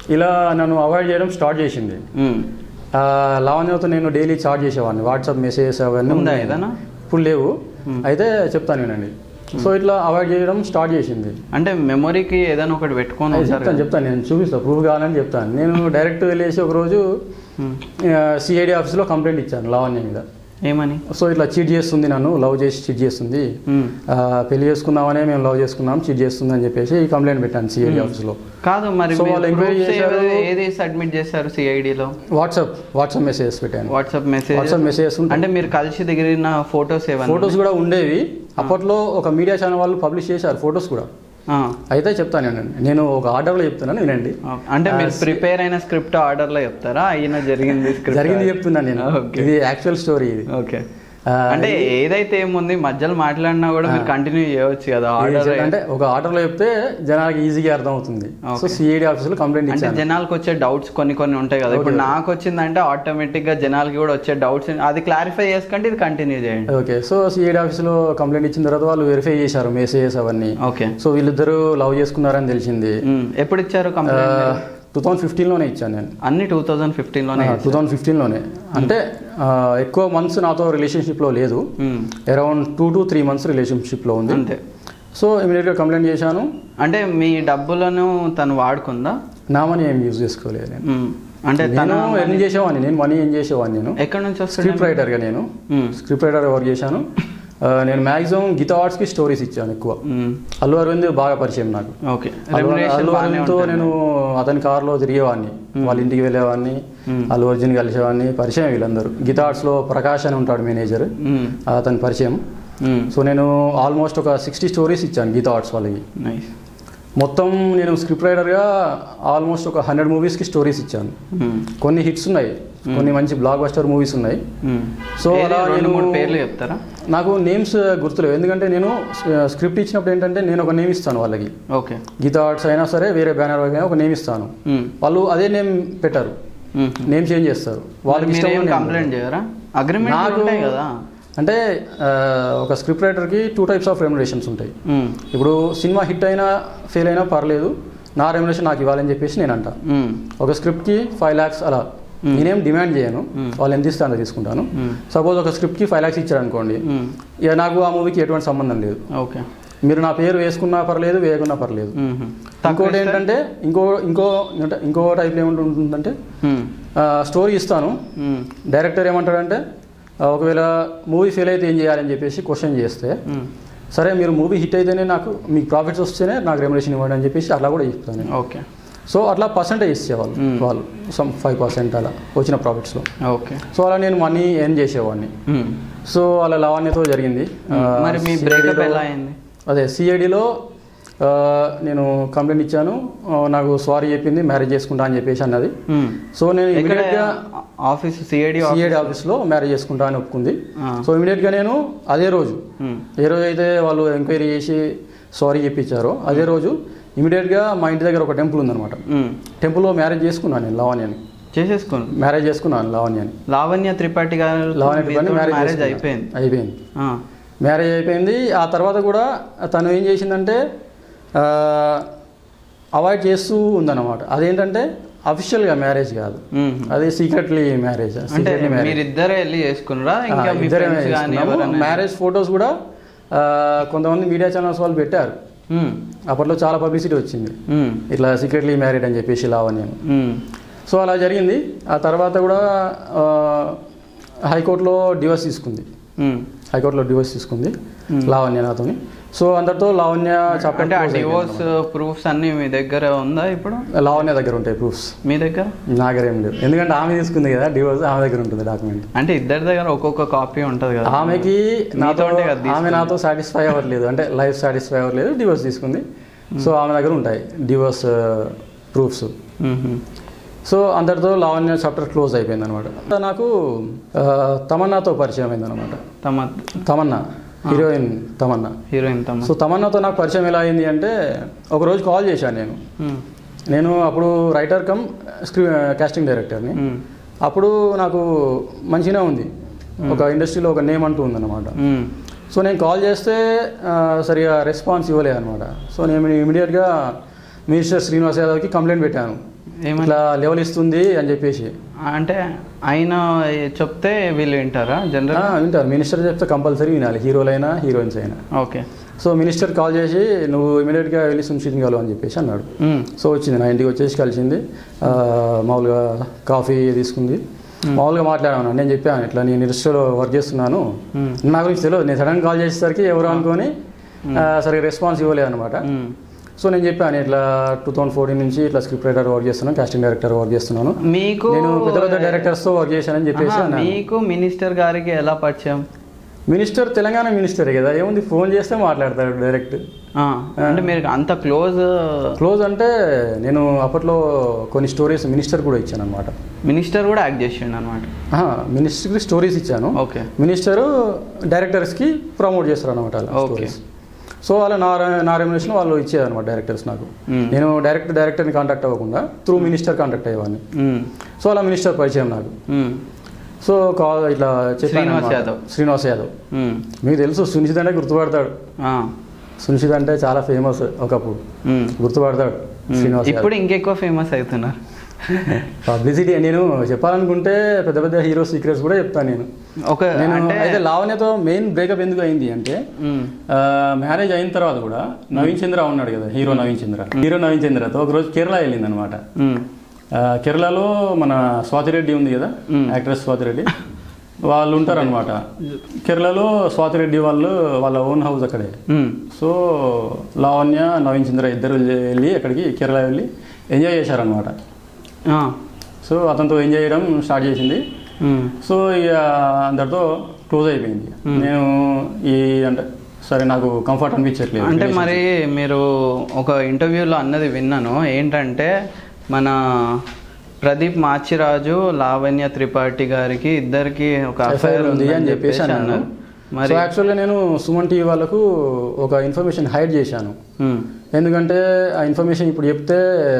ఇలా నన్ను అవాయిడ్ చేయడం స్టార్ట్ చేసింది మ్మ్. ఆ, లావణ్యతో నేను డైలీ చార్జ్ చేసేవాడిని వాట్సాప్ మెసేజెస్ అవన్నీ ఉందా ఉన్నాయి. ఏదైనా? ఇప్పుడు లేవు అయితే చెప్తాను వినండి సో ఇట్లా అవాయిడ్ చేయడం స్టార్ట్ చేసింది అంటే మెమొరీకి ఏదైనా ఒకటి పెట్టుకొని అది ఉంటారు చెప్తాను కదా. చెప్తాను నేను చూపిస్తాను ప్రూఫ్ కావాలని చెప్తాను నేను డైరెక్ట్ వెళ్ళేసి ఒకరోజు మ్మ్. సిఐడి ఆఫీస్లో కంప్లైంట్ ఇచ్చాను లావణ్య మీద ఏమని సో ఇట్లా చీట్ చేస్తుంది నన్ను లవ్ చేసి చీట్ చేస్తుంది మ్మ్. ఆ, పెళ్లి చేసుకుందామనే మేము లవ్ చేసుకున్నాం చీట్ చేస్తుంది అని చెప్పేసి కంప్లైంట్ పెట్టాను సిఐడి ఆఫీస్లో కాదు మరి So, మీరు వాళ్ళు enquiry proofs చేశారు. ఏది- ఏది సబ్మిట్ చేశారు సిఐడిలో వాట్సాప్ వాట్సాప్ మెసేజెస్ పెట్టాను వాట్సాప్ మెసేజ్ వాట్సాప్ మెసేజెస్ ఉంటాయి అంటే మీరు కలిసి దిగిన ఫొటోస్ ఏమన్నా ఫొటోస్ కూడా ఉండేవి అప్పట్లో ఒక మీడియా ఛానల్ వాళ్ళు పబ్లిష్ చేశారు ఫొటోస్ కూడా ఆ, అయితే చెప్తాను నేను నేను ఒక ఆర్డర్లో చెప్తున్నాను వినండి ఓకే. అంటే మీరు ప్రిపేర్ అయిన స్క్రిప్ట్ ఆర్డర్ లో చెప్తారా అయినా జరిగింది స్క్రిప్ట్ జరిగింది చెప్తున్నాను నేను ఓకే. ఇది యాక్చువల్ స్టోరీ ఇది ఓకే ఆ, అంటే ఏదైతే ఏముంది మధ్యలో మాట్లాడినా కూడా మీరు కంటిన్యూ చేయవచ్చు కదా ఇది ఆర్డర్ అంటే ఒక ఆర్డర్లో చెప్తే జనాలకి ఈజీగా అర్థం అవుతుంది సో Okay. సిఐడి ఆఫీసులో కంప్లైంట్ అంటే ఇచ్చాను జనాలకు వచ్చే డౌట్స్ కొన్ని కొన్ని ఉంటాయి కదా ఇప్పుడు నాకు వచ్చిందంటే ఆటోమేటిక్ గా జనాలకి కూడా వచ్చే డౌట్స్ అది క్లారిఫై చేసుకుంటే ఇది కంటిన్యూ చేయండి ఓకే సో సిఐడి ఆఫీస్లో కంప్లైంట్ ఇచ్చిన తర్వాత వాళ్ళు వెరిఫై చేశారు మెసేజెస్ అవన్నీ ఓకే సో వీళ్ళిద్దరూ లవ్ చేసుకున్నారని తెలిసింది ఉమ్, ఎప్పుడు ఇచ్చారు కంప్లైంట్ టూ థౌజండ్ ఫిఫ్టీన్లోనే ఇచ్చాను నేను అన్ని టూ థౌజండ్ ఫిఫ్టీన్ లోనే టూ థౌజండ్ ఫిఫ్టీన్లోనే అంటే ఆ, ఎక్కువ మంత్స్ నాతో రిలేషన్షిప్లో లేదు ఉమ్, around two to three months రిలేషన్షిప్లో ఉంది అంతే సో ఇమీడియట్గా కంప్లైంట్ చేశాను అంటే మీ డబ్బులను తను వాడుకుందా నా మనీ ఏం యూజ్ చేసుకోలేదు నేను ఉమ్, అంటే తను నేను ఎర్న్ చేసేవాడిని నేను మనీ ఏం చేసేవాడిని నేను ఎక్కడి నుంచి స్క్రిప్ట్ వస్తుంది రైటర్గా నేను స్క్రిప్ట్ రైటర్ వర్క్ చేశాను ఆ, నేను మ్యాక్సిమం గీతా ఆర్ట్స్కి స్టోరీస్ ఇచ్చాను ఎక్కువ అల్లు అరవింద్ బాగా పరిచయం నాకు ఓకే అల్లు రెమ్యునరేషన్ అల్లు బాగానే అరవింద్తో ఉంటుంది. నేను అతని కారులో తిరిగేవాడిని వాళ్ళ ఇంటికి వెళ్ళేవాడిని అల్లు అర్జున్ కలిసేవాడిని పరిచయం వీళ్ళందరూ గీతా ఆర్ట్స్లో ప్రకాష్ అని ఉంటాడు మేనేజర్ ఉమ్, అతని పరిచయం ఉమ్, సో నేను ఆల్మోస్ట్ ఒక సిక్స్టీ స్టోరీస్ ఇచ్చాను గీతా ఆర్ట్స్ వాళ్ళకి నైస్ మొత్తం నేను స్క్రిప్ట్ రైటర్గా ఆల్మోస్ట్ ఒక హండ్రెడ్ మూవీస్కి స్టోరీస్ ఇచ్చాను ఉమ్, కొన్ని హిట్స్ ఉన్నాయి కొన్ని మంచి బ్లాక్ బస్టర్ మూవీస్ ఉన్నాయి ఉమ్. సో ఏది అలా రెండు నేను మూడు పేర్లు చెప్తారా నాకు నేమ్స్ గుర్తులేవు ఎందుకంటే నేను స్క్రిప్ట్ ఇచ్చినప్పుడు ఏంటంటే నేను ఒక నేమ్ ఇస్తాను వాళ్ళకి ఓకే గీతా ఆర్ట్స్ అయినా సరే వేరే బ్యానర్ అయినా ఒక నేమ్ ఇస్తాను ఉమ్, వాళ్ళు అదే నేమ్ పెట్టారు ఉమ్. నేమ్ చేంజ్ చేస్తారు వాళ్ళకి మీరు ఇష్టం ఏం ఉన్న name కంప్లైంట్ చేయరా అగ్రిమెంట్ నాకు ఉంటాయి కదా అంటే ఆ, ఒక స్క్రిప్ట్ రైటర్కి టూ టైప్స్ ఆఫ్ రెమ్యునరేషన్స్ ఉంటాయి ఉమ్, ఇప్పుడు సినిమా హిట్ అయినా ఫెయిల్ అయినా పర్లేదు నా రెమ్యునరేషన్ నాకు ఇవ్వాలని చెప్పేసి నేను అంట ఉమ్, ఒక స్క్రిప్ట్కి ఫైవ్ ల్యాక్స్ అలా నేనేం డిమాండ్ చేయను వాళ్ళు ఎంత ఇస్తే అంత తీసుకుంటాను సపోజ్ ఒక స్క్రిప్ట్కి ఫైవ్ ల్యాక్స్ ఇచ్చారు అనుకోండి ఉమ్, ఇక నాకు ఆ మూవీకి ఎటువంటి సంబంధం లేదు ఓకే మీరు నా పేరు వేసుకున్నా పర్లేదు వేయకున్నా పర్లేదు ఉమ్, ఇంకోటి ఏంటంటే ఇంకో ఇంకో అంటే ఇంకో టైప్ ఏముంటుందంటే ఉమ్, స్టోరీ ఇస్తాను ఉమ్, డైరెక్టర్ ఏమంటాడంటే ఆ, ఒకవేళ మూవీ ఫెయిల్ అయితే ఏం చేయాలని చెప్పేసి క్వశ్చన్ చేస్తే ఉమ్, సరే మీరు మూవీ హిట్ అయితేనే నాకు మీకు ప్రాఫిట్స్ వస్తేనే నాకు రెమ్యునేషన్ ఇవ్వండి అని చెప్పేసి అట్లా కూడా చెప్తాను నేను. ఓకే సో అట్లా పర్సంటేజ్ ఇచ్చేవాళ్ళు వాళ్ళు సమ్ ఫైవ్ పర్సెంట్ అలా వచ్చిన ప్రాఫిట్స్లో ఓకే సో అలా నేను మనీ ఎర్న్ చేసేవాడిని ఉమ్. సో అలా లావణ్యతో జరిగింది ఆ, మరి మీ CID బ్రేకప్ లో- ఎలా అయింది అదే సిఐడిలో నేను కంప్లైంట్ ఇచ్చాను ఆ, నాకు సారీ చెప్పింది మ్యారేజ్ చేసుకుంటా అని చెప్పేసి అన్నది ఉమ్. సో నేను ఎక్కడ ఇమీడియట్గా ఆఫీస్ సిఐడి సిఐడి ఆఫీస్లో మ్యారేజ్ చేసుకుంటా అని ఒప్పుకుంది ఆ. సో ఇమీడియట్గా నేను అదే రోజు ఏ రోజు అయితే వాళ్ళు ఎంక్వైరీ చేసి సారీ చెప్పించారో అదే రోజు ఇమీడియట్గా మా ఇంటి దగ్గర ఒక టెంపుల్ ఉందన్నమాట టెంపుల్లో మ్యారేజ్ చేసుకున్నాను నేను లావణ్యని చేసేసుకోండి మ్యారేజ్ చేసుకున్నాను లావణ్యని లావణ్య త్రిపాఠి గారు లావణ్య త్రిపాఠి మ్యారేజ్ మ్యారేజ్ చేసుకున్నా. అయిపోయింది అయిపోయింది ఆ, మ్యారేజ్ అయిపోయింది ఆ తర్వాత కూడా తను ఏం చేసిందంటే అవాయిడ్ చేస్తూ ఉందన్నమాట అదేంటంటే అఫీషియల్గా మ్యారేజ్ కాదు ఉమ్. అది సీక్రెట్లీ మ్యారేజ్ అంటే సీక్రెట్లీ మ్యారేజ్ మీరిద్దరే వెళ్ళి చేసుకున్నారా ఇంకా మీ ఇద్దరమే ఫ్రెండ్స్ కానీ చేసుకున్నాము. ఎవరైనా మ్యారేజ్ ఫొటోస్ కూడా ఆ, కొంతమంది మీడియా ఛానల్స్ వాళ్ళు పెట్టారు ఉమ్, అప్పట్లో చాలా పబ్లిసిటీ వచ్చింది ఉమ్, ఇట్లా సీక్రెట్లీ మ్యారీడ్ అని చెప్పేసి లావణ్యం ఉమ్, సో అలా జరిగింది ఆ తర్వాత కూడా ఆ, హైకోర్టులో డివోర్స్ తీసుకుంది ఉమ్. హైకోర్టులో డివోర్స్ తీసుకుంది లావణ్య నాతోని సో అందరితో లావణ్య చాప్టర్ అంటే ఆ డివోర్స్ ప్రూఫ్స్ అన్ని మీ దగ్గర ఉందా ఇప్పుడు లావణ్య దగ్గర ఉంటాయి ప్రూఫ్స్ మీ దగ్గర నా దగ్గర ఏం లేవు ఎందుకంటే ఆమె తీసుకుంది కదా డివోర్స్ ఆమె దగ్గర ఉంటుంది డాక్యుమెంట్ అంటే ఇద్దరి దగ్గర ఒక్కొక్క కాపీ ఉంటది కదా ఆమెకి నాతో మీతోనే కదా ఆమె నాతో సాటిస్ఫై అవ్వట్లేదు అంటే లైఫ్ సాటిస్ఫై అవ్వట్లేదు డివోర్స్ తీసుకుంది సో ఆమె దగ్గర ఉంటాయి డివోర్స్ ప్రూఫ్స్ ఉహుం. సో అందరితో లావణ్య చాప్టర్ క్లోజ్ అయిపోయింది అనమాట నాకు ఆ, తమన్నాతో పరిచయం అయింది అనమాట తమ తమన్నా హీరోయిన్ తమన్నా హీరోయిన్ తమ సో తమన్నాతో నాకు పరిచయం ఎలా అయింది అంటే ఒకరోజు కాల్ చేశాను నేను ఉమ్, నేను అప్పుడు రైటర్ కమ్ స్క్రీ కాస్టింగ్ డైరెక్టర్ని ఉమ్, అప్పుడు నాకు మంచిగా ఉంది ఒక ఇండస్ట్రీలో ఒక నేమ్ అంటూ ఉందన్నమాట ఉమ్, సో నేను కాల్ చేస్తే ఆ, సరిగా రెస్పాన్స్ ఇవ్వలేదు అనమాట సో నేను ఇమీడియట్గా మినిస్టర్ శ్రీనివాస్ యాదవ్కి కంప్లైంట్ పెట్టాను ఏమని ఇట్లా లెవెల్ ఇస్తుంది అని చెప్పేసి అంటే ఆయన చెప్తే వీళ్ళు వింటారా ఆ, జనరల్ వింటారు మినిస్టర్ చెప్తే కంపల్సరీ వినాలి హీరోలైనా హీరోయిన్స్ అయినా ఓకే సో మినిస్టర్ కాల్ చేసి నువ్వు ఇమీడియట్గా వెళ్ళి సునిశ్చితం కలవు అని చెప్పేసి అన్నాడు మ్మ్. సో వచ్చింది నా ఇంటికి వచ్చేసి కలిసింది ఆ, మామూలుగా కాఫీ తీసుకుంది మామూలుగా మాట్లాడాను నేను చెప్పాను ఇట్లా నేను ఇండస్ట్రీలో వర్క్ చేస్తున్నాను మ్మ్. నా గురించి తెలియదు నేను సడన్ కాల్ చేసేసరికి ఎవరు అనుకొని ఆ, సరిగ్గా రెస్పాన్స్ ఇవ్వలేదు అనమాట మ్మ్. సో నేను చెప్పాను ఇట్లా టూ థౌసండ్ ఫోర్టీన్ నుంచి ఇట్లా స్క్రిప్ట్ రైటర్ వర్క్ చేస్తున్నాను కాస్టింగ్ డైరెక్టర్ వర్క్ చేస్తున్నాను మీకు నేను పెద్ద పెద్ద డైరెక్టర్స్తో వర్క్ చేశానని చెప్పేసి ఆహా, అన్నాను మీకు మినిస్టర్ గారికి ఎలా పరిచయం మినిస్టర్ తెలంగాణ మినిస్టర్ కదా ఏముంది ఫోన్ చేస్తే మాట్లాడతాడు డైరెక్ట్ ఆ, అంటే మీరు అంత క్లోజ్ క్లోజ్ అంటే నేను అప్పట్లో కొన్ని స్టోరీస్ మినిస్టర్ కూడా ఇచ్చాను అనమాట మినిస్టర్ కూడా యాక్ట్ చేసిండు అనమాట మినిస్టర్కి స్టోరీస్ ఇచ్చాను ఓకే మినిస్టర్ డైరెక్టర్స్కి ప్రమోట్ చేస్తారు అనమాట అలా Okay. స్టోరీస్ సో అలా నా నా రెమ్యునేషన్ వాళ్ళు ఇచ్చేది అనమాట డైరెక్టర్స్ నాకు Hmm. నేను డైరెక్ట్ డైరెక్టర్ని కాంటాక్ట్ అవ్వకుండా త్రూ మినిస్టర్ కాంటాక్ట్ అయ్యేవాడిని సో అలా మినిస్టర్ పరిచయం నాకు సో కాల్ ఇట్లా చెప్పాను శ్రీనివాస్ అన్నమాట. యాదవ్. శ్రీనివాస్ యాదవ్ మీకు తెలుసు సునిశ్చిత్ అంటే గుర్తుపడతాడు సునిశ్చిత్ అంటే చాలా ఫేమస్ ఒకప్పుడు గుర్తుపడతాడు శ్రీనివాస్ యాదవ్ ఇప్పుడు ఇంకెక్కువ ఫేమస్ అవుతున్నారు పబ్లిసిటీ నేను చెప్పాలనుకుంటే పెద్ద పెద్ద హీరో సీక్రెట్స్ కూడా చెప్తాను నేను ఒక నేను అంటే అయితే లావణ్యతో మెయిన్ బ్రేకప్ ఎందుకు అయింది అంటే మ్మ్. మ్యారేజ్ అయిన తర్వాత కూడా నవీన్ చంద్ర ఉన్నాడు కదా హీరో నవీన్ చంద్ర హీరో నవీన్ చంద్రతో ఒకరోజు కేరళ వెళ్ళింది అనమాట మ్మ్. కేరళలో మన స్వాతిరెడ్డి ఉంది కదా యాక్ట్రెస్ స్వాతిరెడ్డి వాళ్ళు ఉంటారు అనమాట కేరళలో స్వాతిరెడ్డి వాళ్ళు వాళ్ళ ఓన్ హౌస్ అక్కడే మ్మ్. సో లావణ్య నవీన్ చంద్ర ఇద్దరు వెళ్ళి అక్కడికి కేరళ వెళ్ళి ఎంజాయ్ చేశారనమాట ఆ. సో అతనితో ఎంజాయ్ చేయడం స్టార్ట్ చేసింది మ్మ్. సో ఇక అందరితో క్లోజ్ అయిపోయింది నేను ఈ అంటే సరే నాకు కంఫర్ట్ అనిపించట్లేదు అంటే మరి మీరు ఒక ఇంటర్వ్యూలో అన్నది విన్నాను ఏంటంటే మన ప్రదీప్ మాచిరాజు లావణ్య త్రిపాఠి గారికి ఇద్దరికి ఒక ఎఫ్ఐఆర్ ఉంది అని చెప్పేసి అన్నాను మరి సో యాక్చువల్గా నేను సుమన్ టీవీ వాళ్ళకు ఒక ఇన్ఫర్మేషన్ హైడ్ చేశాను మ్మ్. ఎందుకంటే ఆ ఇన్ఫర్మేషన్ ఇప్పుడు చెప్తే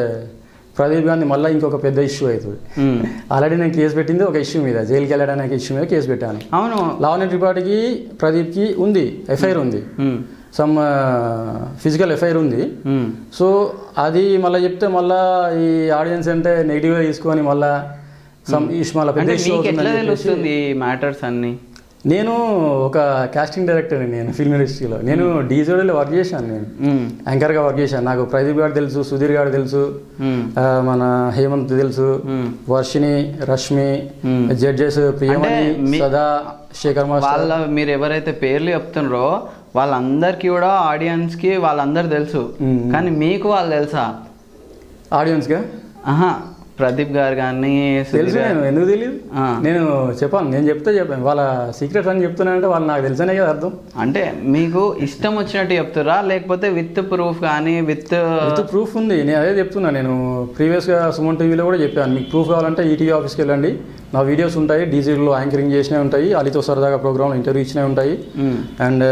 ప్రదీప్ గాంధీ మళ్ళీ ఇంకొక పెద్ద ఇష్యూ అవుతుంది మ్మ్. ఆల్రెడీ నేను కేసు పెట్టింది ఒక ఇష్యూ మీద జైలుకి వెళ్ళడానికి ఇష్యూ మీద కేసు పెట్టాను అవును లావణ్య త్రిపాఠికి ప్రదీప్కి ఉంది ఎఫ్ఐఆర్ ఉంది మ్మ్. సమ్ ఫిజికల్ ఎఫ్ఐఆర్ ఉంది మ్మ్. సో అది మళ్ళీ చెప్తే మళ్ళా ఈ ఆడియన్స్ అంటే నెగిటివ్గా తీసుకొని మళ్ళా సమ్ ఇష్యూ మళ్ళీ పెద్ద అంటే ఇష్యూ మీకు ఎట్లా అవుతుందని చెప్పేసి తెలుస్తుంది ఈ మ్యాటర్స్ అన్ని నేను ఒక కాస్టింగ్ డైరెక్టర్ నేను ఫిల్మ్ ఇండస్ట్రీలో నేను డీజోడీలో వర్క్ చేశాను నేను మ్మ్. యాంకర్గా వర్క్ చేశాను నాకు ప్రదీప్ గారు తెలుసు సుధీర్ గారు తెలుసు మ్మ్. ఆ, మన హేమంత్ తెలుసు మ్మ్. వర్షిని రష్మి మ్మ్. జడ్జెస్ ప్రియమణి అంటే మీ- సదా శేఖర్ మాస్టర్ వాళ్ళ మీరు ఎవరైతే పేర్లు చెప్తున్నారో వాళ్ళందరికీ కూడా ఆడియన్స్ కి వాళ్ళందరూ తెలుసు మ్మ్. కానీ మీకు వాళ్ళు తెలుసా ఆడియన్స్గా ఆహా ప్రదీప్ గారు కానీ తెలుసు నేను ఎందుకు తెలియదు ఆ. నేను చెప్పాను నేను చెప్తే చెప్పాను వాళ్ళ సీక్రెట్స్ అని చెప్తున్నానంటే వాళ్ళు నాకు తెలుసనే కదా అర్థం అంటే మీకు ఇష్టం వచ్చినట్టు చెప్తారా లేకపోతే విత్ ప్రూఫ్ కానీ విత్ విత్ ప్రూఫ్ ఉంది నేను అదే చెప్తున్నా నేను ప్రీవియస్గా సుమన్ టీవీలో కూడా చెప్పాను మీకు ప్రూఫ్ కావాలంటే ఈటీవీ ఆఫీస్కి వెళ్ళండి నా వీడియోస్ ఉంటాయి డీజీలో యాంకరింగ్ చేసినవి ఉంటాయి అలీతో సరదాగా ప్రోగ్రాంలో ఇంటర్వ్యూ ఇచ్చినవి ఉంటాయి అండ్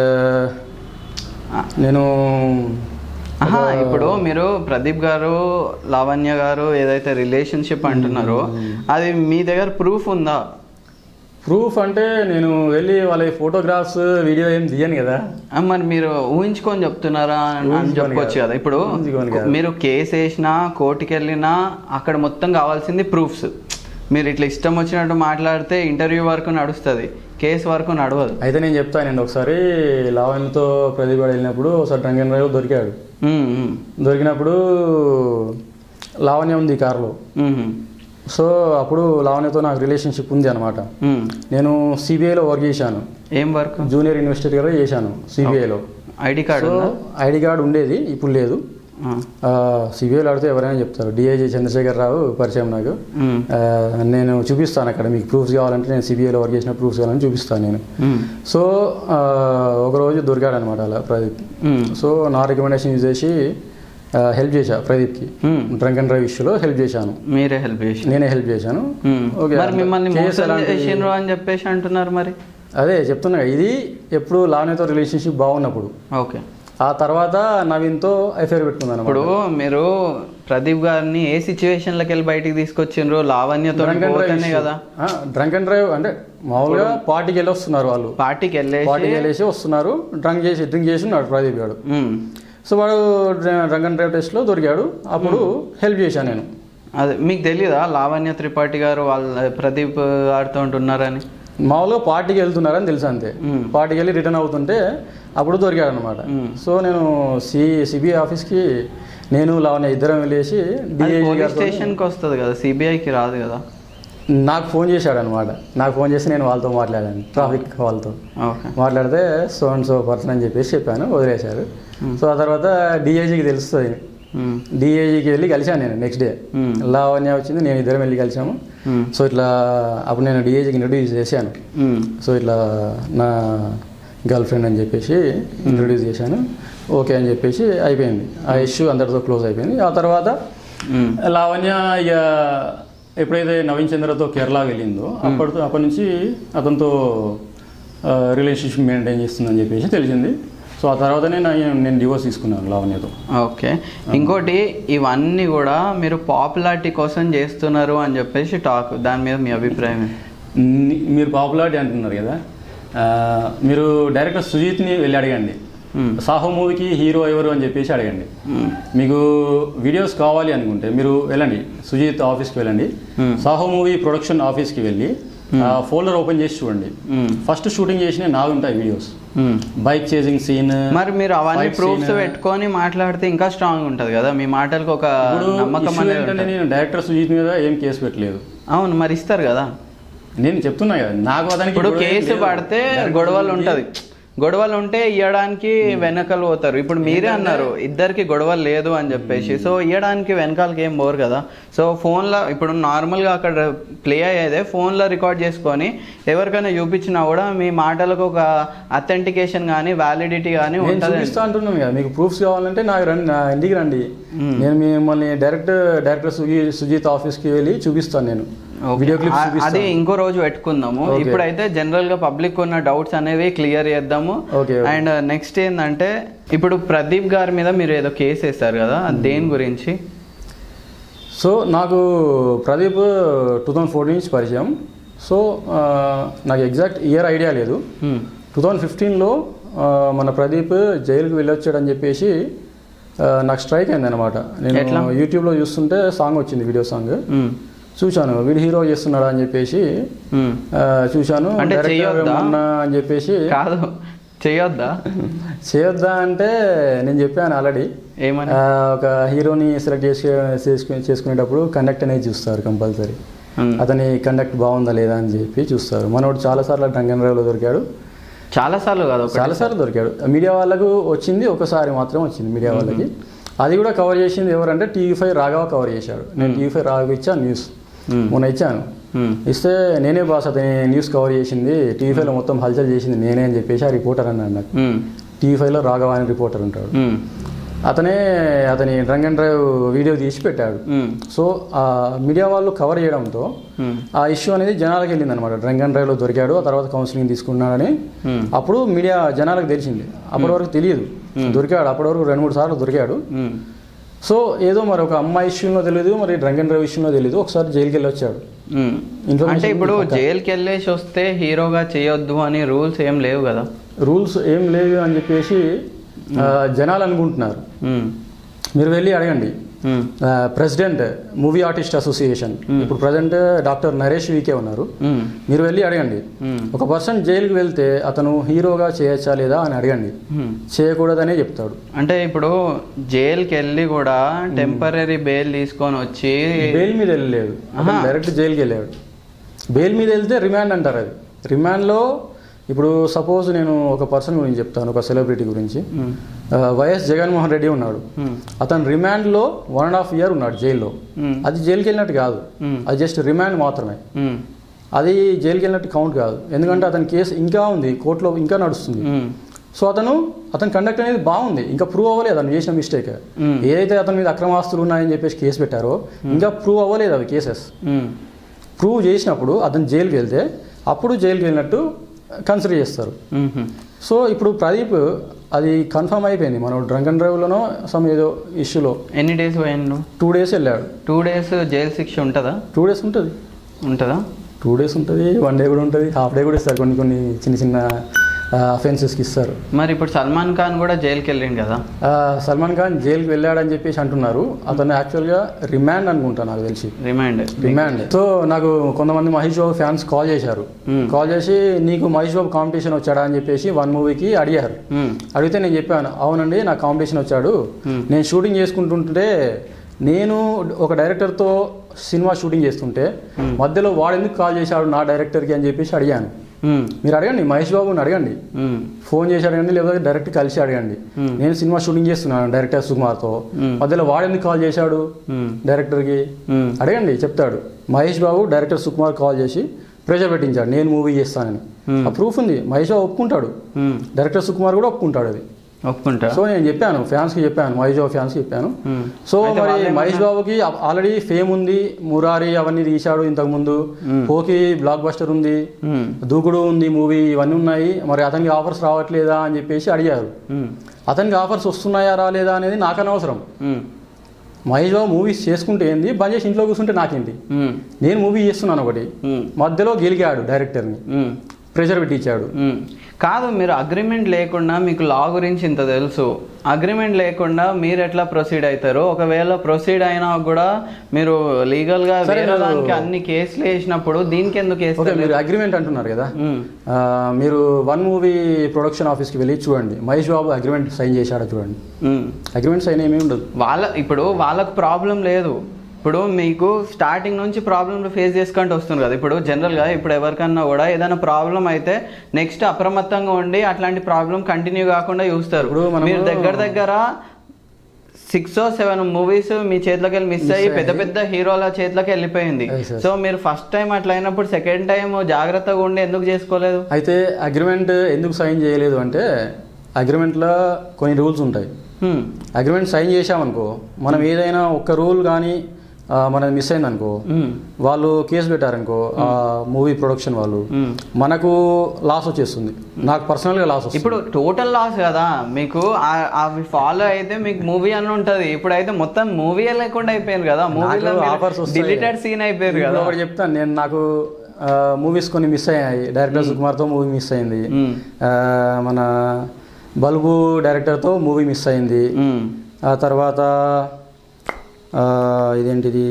నేను ఆహా ఇప్పుడు మీరు ప్రదీప్ గారు లావణ్య గారు ఏదైతే రిలేషన్షిప్ అంటున్నారో అది మీ దగ్గర ప్రూఫ్ ఉందా ప్రూఫ్ అంటే నేను వెళ్ళి వాళ్ళ ఫోటోగ్రాఫ్స్ వీడియో ఏం తీయను కదా ఆ, మరి మీరు ఊహించుకొని చెప్తున్నారా అని ఊహించుకొని చెప్పుకోవచ్చు కాదు. కదా ఇప్పుడు ఊహించుకొని కాదు. మీరు కేసు వేసినా కోర్టుకి వెళ్ళినా అక్కడ మొత్తం కావాల్సింది ప్రూఫ్స్ మీరు ఇట్లా ఇష్టం వచ్చినట్టు మాట్లాడితే ఇంటర్వ్యూ వరకు నడుస్తుంది కేసు వరకు నడవదు అయితే నేను చెప్తానండి ఒకసారి లావణ్యతో ప్రదీప్ గారు వెళ్ళినప్పుడు ఒకసారి రంగన్ రావు దొరికాడు ఉమ్, ఉమ్, దొరికినప్పుడు లావణ్య ఉంది కార్లో ఉమ్, సో అప్పుడు లావణ్యతో నాకు రిలేషన్షిప్ ఉంది అనమాట ఉమ్. నేను సిబిఐలో వర్క్ చేశాను ఏం వర్క్ జూనియర్ ఇన్వెస్టిగేటర్గా చేశాను సిబిఐలో ఐడి కార్డు సో ఉందా ఐడి కార్డు ఉండేది ఇప్పుడు లేదు ఆ, సిబిఐలో ఆడితే ఎవరైనా చెప్తారు డిఐజీ చంద్రశేఖర్ రావు పరిచయం నాకు ఉమ్, ఆ, నేను చూపిస్తాను అక్కడ మీకు ప్రూఫ్స్ కావాలంటే నేను సిబిఐలో వర్క్ చేసిన ప్రూఫ్స్ కావాలని చూపిస్తాను నేను ఉమ్, సో ఆ, ఒకరోజు దొరికాడు అనమాట అలా ప్రదీప్ ఉమ్, సో నా రికమెండేషన్ యూజ్ చేసి హెల్ప్ చేశా ప్రదీప్కి ఉమ్. డ్రంక్ అండ్ డ్రైవ్ ఇష్యూలో హెల్ప్ చేశాను మీరే హెల్ప్ చేసి నేనే హెల్ప్ చేశాను ఉమ్. ఓకే, మరి మిమ్మల్ని కేసు మోసం ఎలాంటి- చేసిండ్రు అని చెప్పేసి అంటున్నారు మరి అదే చెప్తున్నా కదా, ఇది ఎప్పుడు లావణ్యతో రిలేషన్షిప్ బాగున్నప్పుడు ఓకే ఆ తర్వాత నవీన్తో ఎఫ్ఐఆర్ పెట్టుకుందాను ఇప్పుడు మీరు ప్రదీప్ గారిని ఏ సిచ్యువేషన్ లకి వెళ్ళి బయటికి తీసుకొచ్చిండ్రు లావణ్యతో పోతేనే కదా డ్రంక్ అండ్ డ్రైవ్ అంటే మామూలుగా పార్టీకి వెళ్ళి వస్తున్నారు వాళ్ళు పార్టీకి వెళ్ళేసి పార్టీకి వెళ్ళేసి వస్తున్నారు డ్రంక్ చేసి డ్రింక్ చేసి ఉన్నాడు ప్రదీప్ గారు ఉమ్, సో వాడు డ్రంక్ అండ్ డ్రైవ్ టెస్ట్లో దొరికాడు అప్పుడు హెల్ప్ చేశాను నేను అదే మీకు తెలియదా లావణ్య త్రిపాఠి గారు వాళ్ళ ప్రదీప్ గారితో ఉంటున్నారని మామూలుగా పార్టీకి వెళ్తున్నారని తెలుసు అంతే మ్మ్. పార్టీకి వెళ్ళి రిటర్న్ అవుతుంటే అప్పుడు దొరికాడు అనమాట మ్మ్. సో నేను సి సిబిఐ ఆఫీస్కి నేను లావణ్య ఇద్దరం వెళ్ళేసి అది డిఐజీ పోలీస్ గారితో స్టేషన్కి వస్తుంది కదా సిబిఐకి రాదు కదా నాకు ఫోన్ చేశాడు అనమాట నాకు ఫోన్ చేసి నేను వాళ్ళతో మాట్లాడాను ట్రాఫిక్ వాళ్ళతో ఓకే మాట్లాడితే సో అండ్ సో పర్సన్ అని చెప్పేసి చెప్పాను వదిలేశారు సో ఆ తర్వాత డిఐజీకి తెలుస్తుంది మ్మ్. డిఐజీకి వెళ్ళి కలిశాను నేను నెక్స్ట్ డే మ్మ్. లావణ్య వచ్చింది నేను ఇద్దరం వెళ్ళి కలిసాము మ్మ్. సో ఇట్లా అప్పుడు నేను డిఐజీకి ఇంట్రడ్యూస్ చేశాను మ్మ్. సో ఇట్లా నా గర్ల్ ఫ్రెండ్ అని చెప్పేసి ఇంట్రడ్యూస్ చేశాను ఓకే అని చెప్పేసి అయిపోయింది ఆ ఇష్యూ అందరితో క్లోజ్ అయిపోయింది ఆ తర్వాత మ్మ్. లావణ్య ఇక ఎప్పుడైతే నవీన్ చంద్రతో కేరళ వెళ్ళిందో అప్పటితో అప్పటి నుంచి అతనితో రిలేషన్షిప్ మెయింటైన్ చేస్తుందని చెప్పేసి తెలిసింది సో ఆ తర్వాతనే నా- నేను డివోర్స్ తీసుకున్నాను లావణ్యతో ఓకే ఇంకోటి ఇవన్నీ కూడా మీరు పాపులారిటీ కోసం చేస్తున్నారు అని చెప్పేసి టాక్ దాని మీద మీ అభిప్రాయం ఏంటి? ని- మీరు పాపులారిటీ అంటున్నారు కదా ఆ, మీరు డైరెక్టర్ సుజీత్ని వెళ్ళి అడగండి మ్మ్. సాహో మూవీకి హీరో ఎవరు అని చెప్పేసి అడగండి మ్మ్. మీకు వీడియోస్ కావాలి అనుకుంటే మీరు వెళ్ళండి సుజీత్ ఆఫీస్కి వెళ్ళండి మ్మ్. సాహో మూవీ ప్రొడక్షన్ ఆఫీస్కి వెళ్ళి ఫోల్డర్ ఓపెన్ చేసి చూడండి మ్మ్. ఫస్ట్ షూటింగ్ చేసిన నావి ఉంటాయి వీడియోస్ మ్మ్. బైక్ చేసింగ్ సీన్ మరి మీరు అవన్నీ ప్రూఫ్స్ పెట్టుకొని మాట్లాడితే ఇంకా స్ట్రాంగ్ ఉంటుంది కదా మీ మాటలకు ఒక నమ్మకం అనేది ఏంటంటే ఉంటుంది. నేను డైరెక్టర్ సుజీత్ మీద ఏం కేసు పెట్టలేదు అవును మరి ఇస్తారు కదా నేను చెప్తున్నా కదా నాకు అతనికి ఇప్పుడు గొడవ ఏం కేసు లేదు. పడితే Director గొడవలు సుజీత్కి ఉంటది గొడవలు ఉంటే ఇవ్వడానికి వెనకలు పోతారు ఇప్పుడు మీరే అన్నారు ఇద్దరికి గొడవలు లేదు అని చెప్పేసి సో ఇవ్వడానికి వెనకాలకి ఏం పోరు కదా సో ఫోన్లో ఇప్పుడు నార్మల్గా అక్కడ ప్లే అయ్యేదే ఫోన్లో రికార్డ్ చేసుకొని ఎవరికైనా చూపించినా కూడా మీ మాటలకు ఒక అథెంటికేషన్ కానీ వ్యాలిడిటీ కానీ నేను ఉంటుంది చూపిస్తా అంటున్నాను కదా మీకు ప్రూఫ్స్ కావాలంటే నాకు రండి నా ఇంటికి రండి నేను మిమ్మల్ని డైరెక్ట్ డైరెక్టర్ సుజీ సుజీత్ ఆఫీస్కి వెళ్ళి చూపిస్తాను నేను వీడియో క్లిప్స్ అది చూపిస్తాను ఇంకో రోజు పెట్టుకుందాము Okay. ఇప్పుడైతే జనరల్ గా పబ్లిక్ ఉన్న డౌట్స్ అనేవి క్లియర్ చేద్దాము Okay, okay. అండ్ నెక్స్ట్ ఏంటంటే ఇప్పుడు ప్రదీప్ గారి మీద మీరు ఏదో కేసు వేస్తారు కదా అది దేని గురించి సో నాకు ప్రదీప్ టూ థౌజండ్ ఫోర్టీన్ నుంచి పరిచయం సో ఆ, నాకు ఎగ్జాక్ట్ ఇయర్ ఐడియా లేదు Hmm. టూ థౌజండ్ ఫిఫ్టీన్లో మన ప్రదీప్ జైలుకి వెళ్ళొచ్చాడని చెప్పేసి ఆ, నాకు స్ట్రైక్ అయింది అనమాట ఎట్లా? నేను యూట్యూబ్లో చూస్తుంటే సాంగ్ వచ్చింది వీడియో సాంగ్ Hmm. చూశాను వీడు హీరో చేస్తున్నాడా అని చెప్పేసి Hmm. ఆ, చూశాను అంటే డైరెక్టర్ చెయ్యొద్దా? ఏమన్నా అని చెప్పేసి కాదు చేయొద్దా చేయొద్దా అంటే నేను చెప్పాను ఆల్రెడీ ఏమని ఒక హీరోని సెలెక్ట్ చేసి చేసుకునే- చేసుకునేటప్పుడు కండక్ట్ అనేది చూస్తారు కంపల్సరీ Hmm. అతని కండక్ట్ బాగుందా లేదా అని చెప్పి చూస్తారు మనోడు చాలాసార్లు డ్రంక్ అండ్ డ్రైవ్లో దొరికాడు చాలా సార్లు కాదు ఒకటి. చాలాసార్లు దొరికాడు మీడియా వాళ్ళకు వచ్చింది ఒకసారి మాత్రం వచ్చింది మీడియా వాళ్ళకి అది కూడా కవర్ చేసింది ఎవరంటే టీవీ ఫైవ్ రాఘవ కవర్ చేశాడు నేను టీవీ ఫైవ్ రాఘవ ఇచ్చాను న్యూస్ Hmm. మొన్న ఇచ్చాను Hmm. ఇస్తే నేనే బాస్ అతని న్యూస్ కవర్ చేసింది టీవీ ఫైవ్లో మొత్తం హల్చల్ చేసింది నేనే అని చెప్పేసి ఆ రిపోర్టర్ అన్నాడు నాకు Hmm. టీవీ ఫైవ్లో రాఘవ అని రిపోర్టర్ ఉంటాడు Hmm. అతనే అతని డ్రంక్ అండ్ డ్రైవ్ వీడియో తీసి పెట్టాడు Hmm. సో ఆ మీడియా వాళ్ళు కవర్ చేయడంతో Hmm. ఆ ఇష్యూ అనేది జనాలకు వెళ్ళింది అనమాట డ్రంక్ అండ్ డ్రైవ్లో దొరికాడు ఆ తర్వాత కౌన్సిలింగ్ తీసుకున్నాడని Hmm. అప్పుడు మీడియా జనాలకు తెలిసింది అప్పటి వరకు తెలియదు దొరికాడు అప్పటి వరకు రెండు మూడు సార్లు దొరికాడు Hmm. సో ఏదో మరి ఒక అమ్మాయి ఇష్యూలో తెలియదు మరి డ్రంక్ అండ్ డ్రైవ్ ఇష్యూలో తెలియదు ఒకసారి జైలుకి వెళ్ళి వచ్చాడు Hmm. Information అంటే ఇప్పుడు పక్కా. జైలుకి వెళ్ళేసి వస్తే హీరోగా చేయొద్దు అని రూల్స్ ఏం లేవు కదా రూల్స్ ఏం లేవు అని చెప్పేసి ఆ, జనాలు అనుకుంటున్నారు Hmm. మీరు వెళ్ళి అడగండి Hmm. President movie artist association ఇప్పుడు ప్రజెంట్ డాక్టర్ నరేష్ వికే ఉన్నారు Hmm. మీరు వెళ్ళి అడగండి Hmm. ఒక పర్సన్ జైలుకి వెళ్తే అతను హీరోగా చేయొచ్చా లేదా అని అడగండి Hmm. చేయకూడదనే చెప్తాడు అంటే ఇప్పుడు జైలుకి వెళ్ళి కూడా టెంపరీ బెయిల్ తీసుకొని వచ్చి బెయిల్ మీద వెళ్ళలేదు అతను డైరెక్ట్ జైలుకి వెళ్ళాడు బెయిల్ మీద వెళ్తే రిమాండ్ అంటారు అది రిమాండ్లో ఇప్పుడు సపోజ్ నేను ఒక పర్సన్ గురించి చెప్తాను ఒక సెలబ్రిటీ గురించి Hmm. ఆ, వైఎస్ జగన్మోహన్ రెడ్డి ఉన్నాడు Hmm. అతను రిమాండ్లో వన్ అండ్ హాఫ్ ఇయర్ ఉన్నాడు జైల్లో Hmm. అది జైలుకి వెళ్ళినట్టు కాదు Hmm. అది జస్ట్ రిమాండ్ మాత్రమే Hmm. అది జైలుకి వెళ్ళినట్టు కౌంట్ కాదు ఎందుకంటే అతని కేసు ఇంకా ఉంది కోర్టులో ఇంకా నడుస్తుంది Hmm. సో అతను అతని కండక్ట్ అనేది బాగుంది ఇంకా ప్రూవ్ అవ్వలేదు అతను చేసిన మిస్టేక్ Hmm. ఏదైతే అతని మీద అక్రమాస్తులు ఉన్నాయని చెప్పేసి కేసు పెట్టారో ఇంకా ప్రూవ్ అవ్వలేదు అవి కేసెస్ Hmm. ప్రూవ్ చేసినప్పుడు అతను జైలుకి వెళ్తే అప్పుడు జైలుకి వెళ్ళినట్టు కన్సిడర్ చేస్తారు Mhm. సో ఇప్పుడు ప్రదీప్ అది కన్ఫర్మ్ అయిపోయింది మనం డ్రంక్ అండ్ డ్రైవ్లోనో సమ్ ఏదో ఇష్యూలో ఎన్ని డేస్ పోయిండు టూ డేస్ వెళ్ళాడు టూ డేస్ జైలు శిక్ష ఉంటుందా టూ డేస్ ఉంటుంది ఉంటుందా టూ డేస్ ఉంటుంది వన్ డే కూడా ఉంటుంది హాఫ్ డే కూడా ఇస్తారు కొన్ని కొన్ని చిన్న చిన్న అఫెన్సెస్కి ఇస్తారు మరి ఇప్పుడు సల్మాన్ ఖాన్ కూడా జైలుకి వెళ్ళిండు కదా ఆ, సల్మాన్ ఖాన్ జైలుకి వెళ్ళాడని చెప్పేసి అంటున్నారు అతను యాక్చువల్గా రిమాండ్ అనుకుంటా నాకు తెలిసి రిమైండ్ రిమాండ్ సో నాకు కొంతమంది మహేష్ బాబు ఫ్యాన్స్ కాల్ చేశారు Hmm. కాల్ చేసి నీకు మహేష్ బాబు కాంపిటీషన్ వచ్చాడా అని చెప్పేసి వన్ మూవీకి అడిగారు అడిగితే నేను చెప్పాను అవునండి నాకు కాంపిటీషన్ వచ్చాడు Hmm. నేను షూటింగ్ చేసుకుంటుంటే నేను ఒక డైరెక్టర్తో సినిమా షూటింగ్ చేస్తుంటే మధ్యలో వాడు ఎందుకు కాల్ చేశాడు నా డైరెక్టర్కి అని చెప్పేసి అడిగాను మీరు అడగండి మహేష్ బాబుని అడగండి ఫోన్ చేసి అడగండి లేకపోతే డైరెక్ట్ కలిసి అడగండి Hmm. నేను సినిమా షూటింగ్ చేస్తున్నాను డైరెక్టర్ సుకుమార్తో Hmm. మధ్యలో వాడు ఎందుకు కాల్ చేశాడు డైరెక్టర్కి అడగండి చెప్తాడు మహేష్ బాబు డైరెక్టర్ సుకుమార్ కాల్ చేసి ప్రెషర్ పెట్టించాడు నేను మూవీ చేస్తానని Hmm. ఆ ప్రూఫ్ ఉంది మహేష్ బాబు ఒప్పుకుంటాడు డైరెక్టర్ సుకుమార్ కూడా ఒప్పుకుంటాడు అది ఒప్పుకుంటా సో నేను చెప్పాను ఫ్యాన్స్కి చెప్పాను మహేష్ బాబు ఫ్యాన్స్కి చెప్పాను Hmm. సో అయితే మరి వాళ్ళేమన్నా- మహేష్ బాబుకి ఆల్రెడీ ఫేమ్ ఉంది మురారి అవన్నీ తీశాడు ఇంతకుముందు Hmm. పోకి బ్లాక్ బస్టర్ ఉంది దూకుడు ఉంది మూవీ ఇవన్నీ ఉన్నాయి మరి అతనికి ఆఫర్స్ రావట్లేదా అని చెప్పేసి అడిగారు అతనికి ఆఫర్స్ వస్తున్నాయా రాలేదా అనేది నాకు అనవసరం మహేష్ బాబు మూవీస్ చేసుకుంటే ఏంది బంద్ చేసి ఇంట్లో కూర్చుంటే నాకేంటి నేను మూవీ చేస్తున్నాను ఒకటి మధ్యలో గెలిగాడు డైరెక్టర్ని ప్రెషర్ పెట్టించాడు మ్మ్. కాదు మీరు అగ్రిమెంట్ లేకుండా మీకు లా గురించి ఇంత తెలుసు అగ్రిమెంట్ లేకుండా మీరు ఎట్లా ప్రొసీడ్ అవుతారు ఒకవేళ ప్రొసీడ్ అయినా కూడా మీరు లీగల్ గా సరే, వేరే మీరు- దానికి అన్ని కేసులు వేసినప్పుడు దీనికి ఎందుకు ఓకే వేస్తారు మీరు అగ్రిమెంట్ అంటున్నారు కదా మ్మ్. ఆ, మీరు వన్ మూవీ ప్రొడక్షన్ ఆఫీస్కి వెళ్ళి చూడండి మహేష్ బాబు అగ్రిమెంట్ సైన్ చేశాడా చూడండి మ్మ్. అగ్రిమెంట్ సైన్ ఏమీ ఉండదు వాళ్ళ ఇప్పుడు వాళ్ళకు ప్రాబ్లం లేదు ఇప్పుడు మీకు స్టార్టింగ్ నుంచి ప్రాబ్లం ఫేస్ చేసుకుంటూ వస్తుంది కదా ఇప్పుడు జనరల్గా ఇప్పుడు ఎవరికన్నా కూడా ఏదైనా ప్రాబ్లం అయితే నెక్స్ట్ అప్రమత్తంగా ఉండి అట్లాంటి ప్రాబ్లం కంటిన్యూ కాకుండా చూస్తారు ఇప్పుడు మనము- మీరు దగ్గర దగ్గర సిక్స్ సెవెన్ మూవీస్ మీ చేతిలోకి వెళ్ళి మిస్ అయ్యి పెద్ద పెద్ద హీరోల చేతిలోకి వెళ్ళిపోయింది Yes, yes. సో మీరు ఫస్ట్ టైం అట్లా అయినప్పుడు సెకండ్ టైం జాగ్రత్తగా ఉండి ఎందుకు చేసుకోలేదు అయితే అగ్రిమెంట్ ఎందుకు సైన్ చేయలేదు అంటే అగ్రిమెంట్లో కొన్ని రూల్స్ ఉంటాయి హ్మ్. అగ్రిమెంట్ సైన్ చేశామనుకో మనం ఏదైనా ఒక్క రూల్ కానీ మనం మిస్ అయిందనుకో హ్మ్. వాళ్ళు కేసు పెట్టారనుకో ఆ మూవీ ప్రొడక్షన్ వాళ్ళు హ్మ్. మనకు లాస్ వచ్చేస్తుంది నాకు పర్సనల్గా లాస్ వస్తుంది ఇప్పుడు టోటల్ లాస్ కదా మీకు ఆ- అవి ఫాలో అయితే మీకు మూవీ అని ఉంటది ఇప్పుడు అయితే మొత్తం మూవీ లేకుండా అయిపోయింది కదా మూవీలో ఆఫర్స్ వస్తాయి డిలీటెడ్ సీన్ అయిపోయారు ఇప్పుడు కదా ఒకటి చెప్తాను నేను నాకు మూవీస్ కొన్ని మిస్ అయ్యాయి డైరెక్టర్ సుకుమార్తో మూవీ మిస్ అయింది మ్మ్. ఆ, మన బల్బు డైరెక్టర్తో మూవీ మిస్ అయింది మ్మ్. ఆ తర్వాత ఆ, ఇదేంటిది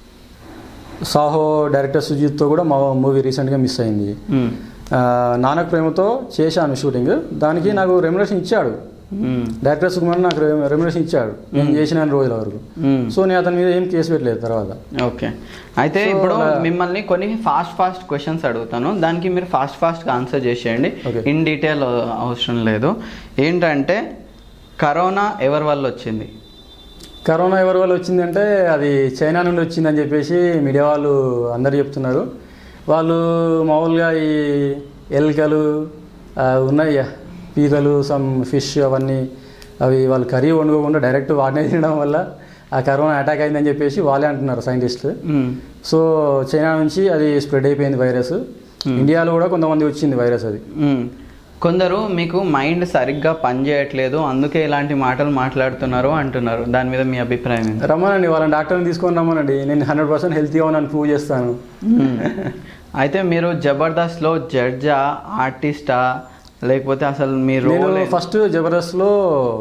సాహో డైరెక్టర్ సుజిత్తో కూడా మా మూవీ రీసెంట్గా మిస్ అయింది మ్మ్. ఆ, నానక్ ప్రేమతో చేశాను షూటింగ్ దానికి నాకు రెమ్యునేషన్ ఇచ్చాడు మ్మ్. డైరెక్టర్ సుకుమార్ నాకు రెమ్యునేషన్ ఇచ్చాడు నేను చేసిన రోజుల వరకు మ్మ్. సో నేను అతని మీద ఏం కేసు పెట్టలేదు తర్వాత ఓకే అయితే So, ఇప్పుడు అలా- మిమ్మల్ని కొన్ని ఫాస్ట్ ఫాస్ట్ క్వశ్చన్స్ అడుగుతాను దానికి మీరు ఫాస్ట్ ఫాస్ట్గా ఆన్సర్ చేసేయండి Okay. ఇన్ డీటెయిల్ అవసరం లేదు ఏంటంటే కరోనా ఎవరి వల్ల వచ్చింది కరోనా ఎవరి వల్ల వచ్చిందంటే అది చైనా నుండి వచ్చిందని చెప్పేసి మీడియా వాళ్ళు అందరు చెప్తున్నారు వాళ్ళు మామూలుగా ఈ ఎలుకలు ఆ, ఉన్నాయి ఇక, పీతలు సమ్ ఫిష్ అవన్నీ అవి వాళ్ళు కర్రీ వండుకోకుండా డైరెక్ట్ వాటినే తినడం వల్ల ఆ కరోనా అటాక్ అయిందని చెప్పేసి వాళ్ళే అంటున్నారు సైంటిస్టులు మ్మ్. సో చైనా నుంచి అది స్ప్రెడ్ అయిపోయింది వైరస్ ఇండియాలో కూడా కొంతమంది వచ్చింది వైరస్ అది మ్మ్. కొందరు మీకు మైండ్ సరిగ్గా పనిచేయట్లేదు అందుకే ఇలాంటి మాటలు మాట్లాడుతున్నారు అంటున్నారు దాని మీద మీ అభిప్రాయం ఏంటి రమ్మనండి వాళ్ళని డాక్టర్ని తీసుకొని రమ్మనండి నేను హండ్రెడ్ పర్సెంట్ హెల్తీగా ఉన్నాను ప్రూవ్ చేస్తాను మ్మ్. అయితే మీరు జబర్దస్త్లో జడ్జా ఆర్టిస్టా లేకపోతే అసలు మీ నేను రోల్ ఫస్ట్ జబర్దస్త్లో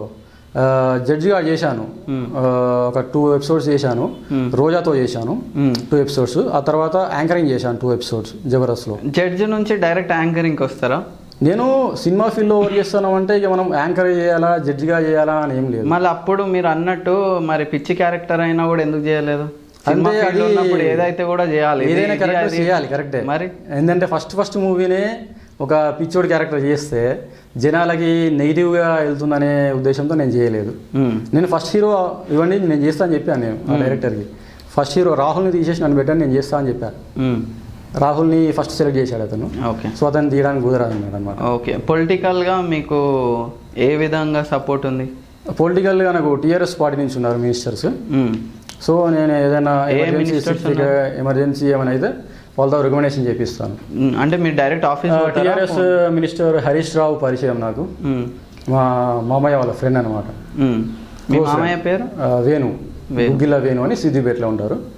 జడ్జిగా చేశాను ఆ, ఒక టూ ఎపిసోడ్స్ చేశాను రోజాతో చేశాను టూ ఎపిసోడ్స్ ఆ తర్వాత యాంకరింగ్ చేశాను టూ ఎపిసోడ్స్ జబర్దస్త్లో జడ్జి నుంచి డైరెక్ట్ యాంకరింగ్కి వస్తారా నేను సినిమా ఫీల్డ్లో వర్క్ చేస్తున్నాం అంటే ఇక మనం యాంకర్ చేయాలా జడ్జిగా చేయాలా అని ఏం లేదు మళ్ళీ అప్పుడు మీరు అన్నట్టు మరి పిచ్చి క్యారెక్టర్ అయినా కూడా ఎందుకు చేయలేదు సినిమా అంటే ఫీల్డ్ అది ఉన్నప్పుడు ఏదైతే కూడా చేయాలి ఇది- ఏదైనా ఇది క్యారెక్టర్ అది- చేయాలి కరెక్టే మరి ఏంటంటే ఫస్ట్ ఫస్ట్ మూవీనే ఒక పిచ్చోడి క్యారెక్టర్ చేస్తే జనాలకి నెగిటివ్గా వెళ్తుందనే ఉద్దేశంతో నేను చేయలేదు మ్మ్. నేను ఫస్ట్ హీరో ఇవ్వండి నేను చేస్తా అని చెప్పాను నేను ఆ డైరెక్టర్కి ఫస్ట్ హీరో రాహుల్ని తీసేసి నన్ను పెట్టాను నేను చేస్తా అని చెప్పాను మ్మ్. రాహుల్ని ఫస్ట్ సెలెక్ట్ చేశాడు అతను ఓకే సో అతను తీయడానికి కుదరదు అన్నాడు అనమాట ఓకే పొలిటికల్గా మీకు ఏ విధంగా సపోర్ట్ ఉంది పొలిటికల్గా నాకు టీఆర్ఎస్ పార్టీ నుంచి ఉన్నారు మినిస్టర్స్ మ్మ్. సో నేను ఏదైనా ఏ ఎమర్జెన్సీ ministers ఎమర్జెన్సీ ఏమైనా అయితే వాళ్ళతో రికమెండేషన్ చేపిస్తాను మ్మ్. అంటే మీరు direct office TRS minister Harish Rao పరిచయం నాకు మా మామయ్య వాళ్ళ ఫ్రెండ్ అనమాట మీ మామయ్య పేరు వేణు వేణు. గుగ్గిల వేణు అని సిద్దిపేటలో ఉంటారు మ్మ్.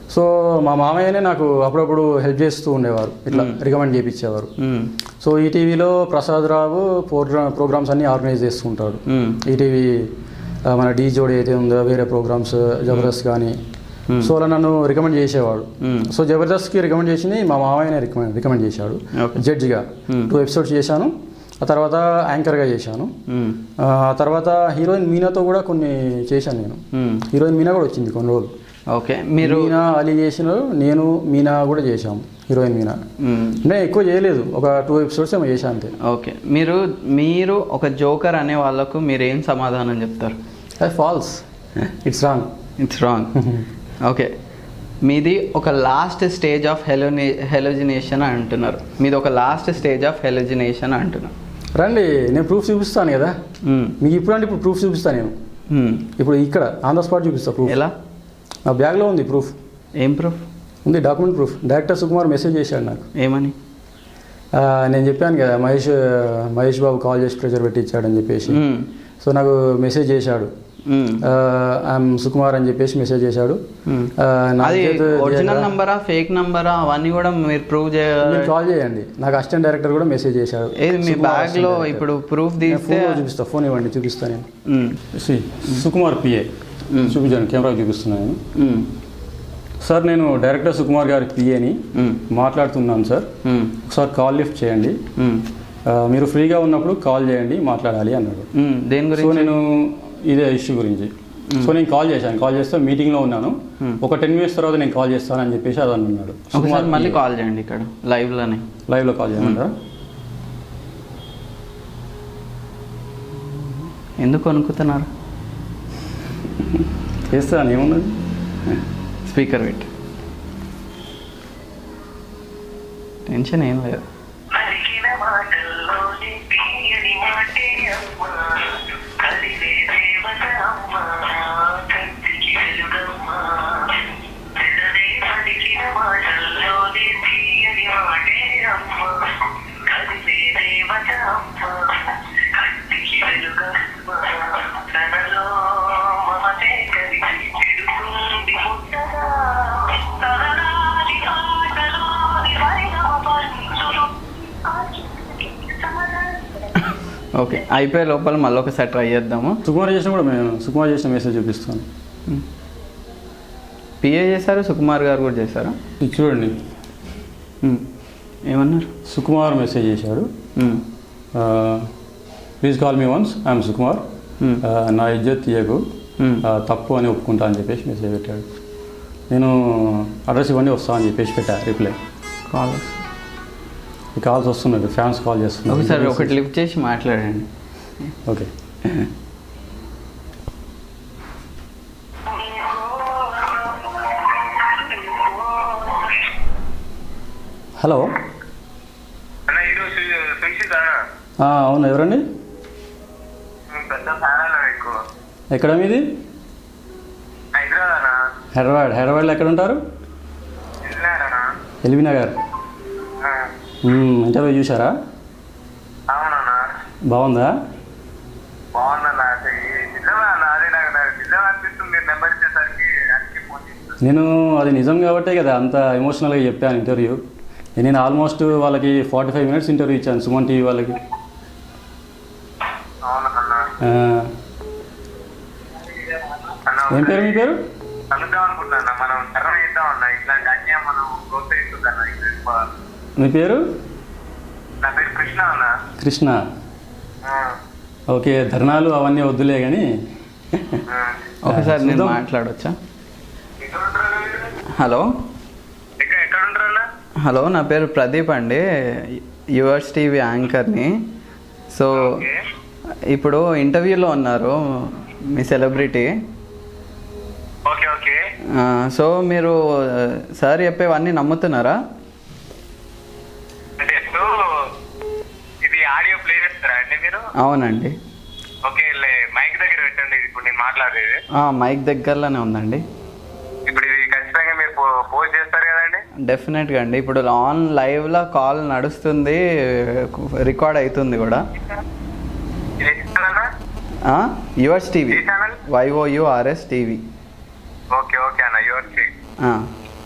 సో మా మామయ్యనే నాకు అప్పుడప్పుడు హెల్ప్ చేస్తూ ఉండేవారు ఇట్లా రికమెండ్ చేయించేవారు మ్మ్. సో ఈటీవీలో ప్రసాద్ రావు ప్రోగ్రా ప్రోగ్రామ్స్ అన్ని ఆర్గనైజ్ చేస్తుంటాడు మ్మ్. ఈటీవీ ఆ, మన డీ జోడి అయితే ఉందో వేరే ప్రోగ్రామ్స్ జబర్దస్త్ కానీ సో అలా నన్ను రికమెండ్ చేసేవాడు మ్మ్. సో జబర్దస్త్కి రికమెండ్ చేసింది మా మామయ్యనే రికమెండ్ రికమెండ్ చేశాడు Okay. జడ్జిగా టూ ఎపిసోడ్స్ చేశాను ఆ తర్వాత యాంకర్గా చేశాను మ్మ్. ఆ తర్వాత హీరోయిన్ మీనాతో కూడా కొన్ని చేశాను నేను మ్మ్. హీరోయిన్ మీనా కూడా వచ్చింది కొన్ని రోజులు ఓకే మీరు మీనా అలీ చేసిన నేను మీనా కూడా చేశాము హీరోయిన్ మీనా మ్మ్. అంటే ఎక్కువ చేయలేదు ఒక టూ ఎపిసోడ్స్ ఏమో చేశాను అంతే ఓకే మీరు మీరు ఒక జోకర్ అనే వాళ్ళకు మీరు ఏం సమాధానం చెప్తారు అది false it's wrong it's wrong okay మీది ఒక లాస్ట్ స్టేజ్ ఆఫ్ హెలోని హెలోజినేషన్ అని అంటున్నారు మీది ఒక లాస్ట్ స్టేజ్ ఆఫ్ హెలోజినేషన్ అంటున్నారు రండి నేను ప్రూఫ్ చూపిస్తాను కదా మ్మ్. మీకు ఇప్పుడు అంటే ఇప్పుడు ప్రూఫ్ చూపిస్తాను నేను మ్మ్. ఇప్పుడు ఇక్కడ ఆన్ ద స్పాట్ చూపిస్తా ప్రూఫ్ ఎలా నా బ్యాగ్లో ఉంది ప్రూఫ్ ఏం ప్రూఫ్ ఉంది document proof director Sukumar message చేశాడు నాకు ఏమని ఆ, నేను చెప్పాను కదా మహేష్ మహేష్ బాబు కాల్ చేసి ప్రెషర్ పెట్టి ఇచ్చాడని చెప్పేసి మ్మ్. సో నాకు మెసేజ్ చేశాడు మ్మ్. ఐఎమ్ సుకుమార్ అని చెప్పేసి మెసేజ్ చేశాడు మ్మ్. ఆ, నా అది చేత ఒరిజినల్ చేయగా- నంబరా ఫేక్ నంబరా అవన్నీ కూడా మీరు ప్రూవ్ చేయాలి మీరు కాల్ చేయండి నాకు అసిస్టెంట్ డైరెక్టర్ కూడా మెసేజ్ చేశాడు ఏది మీ సుకుమార్ బ్యాగ్ assistant లో director. ఇప్పుడు ప్రూఫ్ నేను తీస్తే ఫోన్ చూపిస్తా ఫోన్ ఇవ్వండి చూపిస్తా నేను మ్మ్. సుకుమార్ పిఏ చూపించాను కెమెరా చూపిస్తున్నాను మ్మ్. సార్ నేను డైరెక్టర్ సుకుమార్ గారి పిఏని మ్మ్. మాట్లాడుతున్నాను సార్ మ్మ్. ఒకసారి కాల్ లిఫ్ట్ చేయండి మ్మ్. ఆ, మీరు ఫ్రీగా ఉన్నప్పుడు కాల్ చేయండి మాట్లాడాలి అన్నాడు మ్మ్. దేని సో గురించి నేను ఇదే ఇష్యూ గురించి సో నేను కాల్ చేశాను కాల్ చేస్తే మీటింగ్లో ఉన్నాను ఒక టెన్ మినిట్స్ తర్వాత నేను కాల్ చేస్తానని చెప్పేసి అది అన్నాడు ఒకసారి మళ్ళీ కాల్ చేయండి ఇక్కడ లైవ్ లోనే లైవ్లో కాల్ చేయమంటారా ఎందుకు అనుకుతున్నారు చేస్తాను ఏమున్నది స్పీకర్ పెట్టి టెన్షన్ ఏం లేదు పలికిన మాటల్లోని తీయని మాటే అమ్మా కలిసే దేవత అమ్మా కంటికి వెలుగమ్మా పెదవే పలికిన మాటల్లోని తీయని మాటే అమ్మా కలిసే దేవత అమ్మా కంటికి వెలుగమ్మా తనలో మమతే కలిసి చెడుతుంది ముద్దగా తనలాది ఆటలోని వైరవ పంచులు ఓకే అయిపోయే లోపల మళ్ళీ ఒకసారి ట్రై చేద్దాము సుకుమార్ చేసిన కూడా మేము సుకుమార్ చేసిన మెసేజ్ చూపిస్తాను పిఏ చేశారు సుకుమార్ గారు కూడా చేశారా ఇది చూడండి మ్మ్. ఏమన్నారు సుకుమార్ మెసేజ్ చేశాడు మ్మ్. Please call me once I'm Sukumar మ్మ్. ఆ, నా ఇజ్జత్ తీయకు మ్మ్. ఆ, తప్పు అని ఒప్పుకుంటా అని చెప్పేసి మెసేజ్ పెట్టాడు నేను అడ్రస్ ఇవ్వండి వస్తా అని చెప్పేసి పెట్టా రిప్లై కాల్ ఈ కాల్స్ వస్తున్నది ఫ్యాన్స్ కాల్ చేస్తున్నారు ఒకసారి ఒకటి లిఫ్ట్ చేసి మాట్లాడండి ఓకే హలో అన్న ఈరోజు సుశీల్ అన్న ఆ, అవును ఎవరండి నేను పెద్ద ఫ్యాన్ అన్న మీకు ఎక్కడ మీది హైదరాబాద్ అన్న హైదరాబాద్ హైదరాబాద్లో ఎక్కడ ఉంటారు వెళ్ళారన్న ఎల్బీ నగర్ ఇంటర్వ్యూ చూసారా అవునన్నా బాగుందా బాగుందన్న అసలు ఈ నిజమే అన్న అదే నాకు నాకు నిజం అనిపిస్తుంది మీరు నెంబర్ ఇచ్చేసరికి అన్ని ఫోన్ చేస్తాను నేను అది నిజం కాబట్టే కదా అంత ఎమోషనల్గా చెప్పాను ఇంటర్వ్యూ నేను ఆల్మోస్ట్ వాళ్ళకి ఫార్టీ ఫైవ్ మినిట్స్ ఇంటర్వ్యూ ఇచ్చాను సుమన్ టీవీ వాళ్ళకి అవునన్నా ఆ, అన్న ఏం పేరు మీ పేరు కలుద్దాం అనుకుంటున్నా మనం ధర్మ ఇద్దాం అన్న ఇట్లాంటి అన్యాయం మనం ప్రోత్సహిస్తుందన్న ఇంగ్లీష్ మీ పేరు నా పేరు కృష్ణ అన్న కృష్ణ ఆ, ఓకే ధర్నాలు అవన్నీ వద్దులే కానీ ఆ. ఒకసారి నేను చూద్దాం. మాట్లాడొచ్చా ఎక్కడ ఉంటారు మీరు? హలో ఎక్కడ ఎక్కడ ఉంటారు అన్న హలో నా పేరు ప్రదీప్ అండి యువర్స్ టీవీ యాంకర్ని సో ఓకే ఇప్పుడు ఇంటర్వ్యూలో ఉన్నారు మీ సెలబ్రిటీ ఓకే ఓకే ఆ, సో మీరు సార్ చెప్పేవన్నీ నమ్ముతున్నారా అంటే సో ఇది ఆడియో ప్లే చేస్తారా అండి మీరు అవునండి ఓకే లే- మైక్ దగ్గర పెట్టండి ఇది ఇప్పుడు నేను మాట్లాడేది ఆ, మైక్ దగ్గరలోనే ఉందండి ఇప్పుడు ఇది ఖచ్చితంగా మీరు పో- పోస్ట్ చేస్తారు కదండి డెఫినెట్గా అండి ఇప్పుడు ఆన్ లైవ్లో కాల్ నడుస్తుంది రికార్డ్ అవుతుంది కూడా ఇది ఇస్తారన్నా యువర్స్ టీవీ ఏ channel Y O U R S TV okay okay అన్న యువర్ ఆ,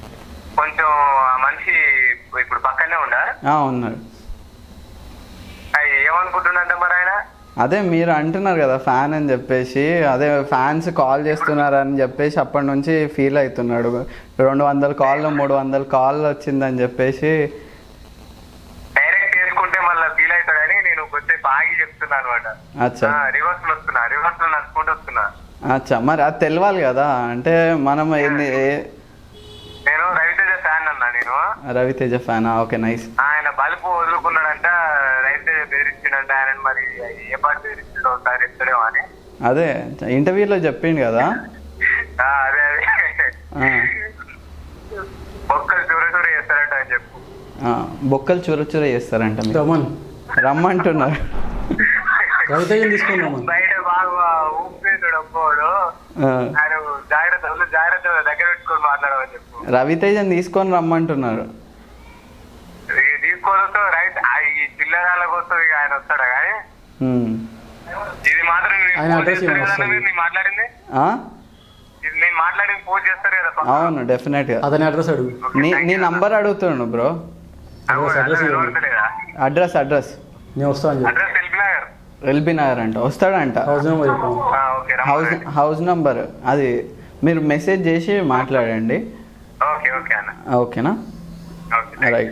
ఆ, ఉన్నారు అయ్యి ఏమనుకుంటుండంట మరి ఆయన అదే మీరు అంటున్నారు కదా ఫ్యాన్ అని చెప్పేసి అదే ఫ్యాన్స్ కాల్ చేస్తున్నారు అని చెప్పేసి అప్పటి నుంచి ఫీల్ అవుతున్నాడు రెండు వందల కాళ్ళు మూడు వందల కాల్ వచ్చిందని చెప్పేసి డైరెక్ట్ చేసుకుంటే మళ్ళీ ఫీల్ అవుతాడని నేను కొద్దిసేపు ఆగి చెప్తున్నా అనమాట అచ్చా రివర్స్ లో వస్తున్నా రివర్స్ లో నడుచుకుంటూ వస్తున్నా అచ్చా మరి అది తెలియాలి కదా అంటే మనం ఏంది ఏ- నేను రవితేజ ఫ్యాన్ అన్నా నేను రవితేజ ఫ్యానా ఓకే నైస్ ఆయన బలుపు వదులుకున్నాడంట రవితేజ బెదిరించిండంట ఆయన మరి ఏ పార్టీ బెదిరించాడో ఒకసారి చెప్తాడేమో అని అదే ఇంటర్వ్యూలో చెప్పిండు కదా ఆ, అదే అదే ఆ, బొక్కలు చూర చూర చేస్తారంట అని చెప్పు ఆ, బొక్కలు చూర చూర చేస్తారంట మీరు రమన్ రమ్మంటున్నారు రవితేజని తీసుకుని రమన్ బయట బాగా ఊపిడు ఒక్కోడు ఆ, ఆయన జాగ్రత్త ఒళ్ళు జాగ్రత్త దగ్గర పెట్టుకొని మాట్లాడమని చెప్పు రవితేజని తీసుకొని రమ్మంటున్నారు ఇక తీసుకోవడంతో రైట్ ఆ ఈ చిల్లరాల కోసం ఇక ఆయన వస్తాడా కానీ ఉమ్. ఇది మాత్రం నేను ఆయన ఫోన్ అడ్రస్ చేస్తారు ఏమైనా కదా వస్తుంది? మీరు నేను మాట్లాడింది ఆ? ఇది నేను మాట్లాడింది ఫోన్ చేస్తారు కదా పక్క. అవును డెఫినెట్గా అతని అడ్రస్ అడుగు నీ నీ నంబర్ అడుగుతున్నాను బ్రో అవును, అడ్రస్ అడ్రస్ ఇవ్వండి. వినపడలేదా? అడ్రస్ అడ్రస్ నేను వస్తా అని చెప్పి అడ్రస్ ఎల్బీ నగర్ ఎల్బీ నగర్ అంట వస్తాడంట హౌస్ నెంబర్ చెప్పాను ఆ, ఓకే హౌస్ రమ్మనండి. హౌస్ నంబర్ అది మీరు మెసేజ్ చేసి మాట్లాడండి ఓకే ఓకే అన్న ఓకేనా ఓకే రైట్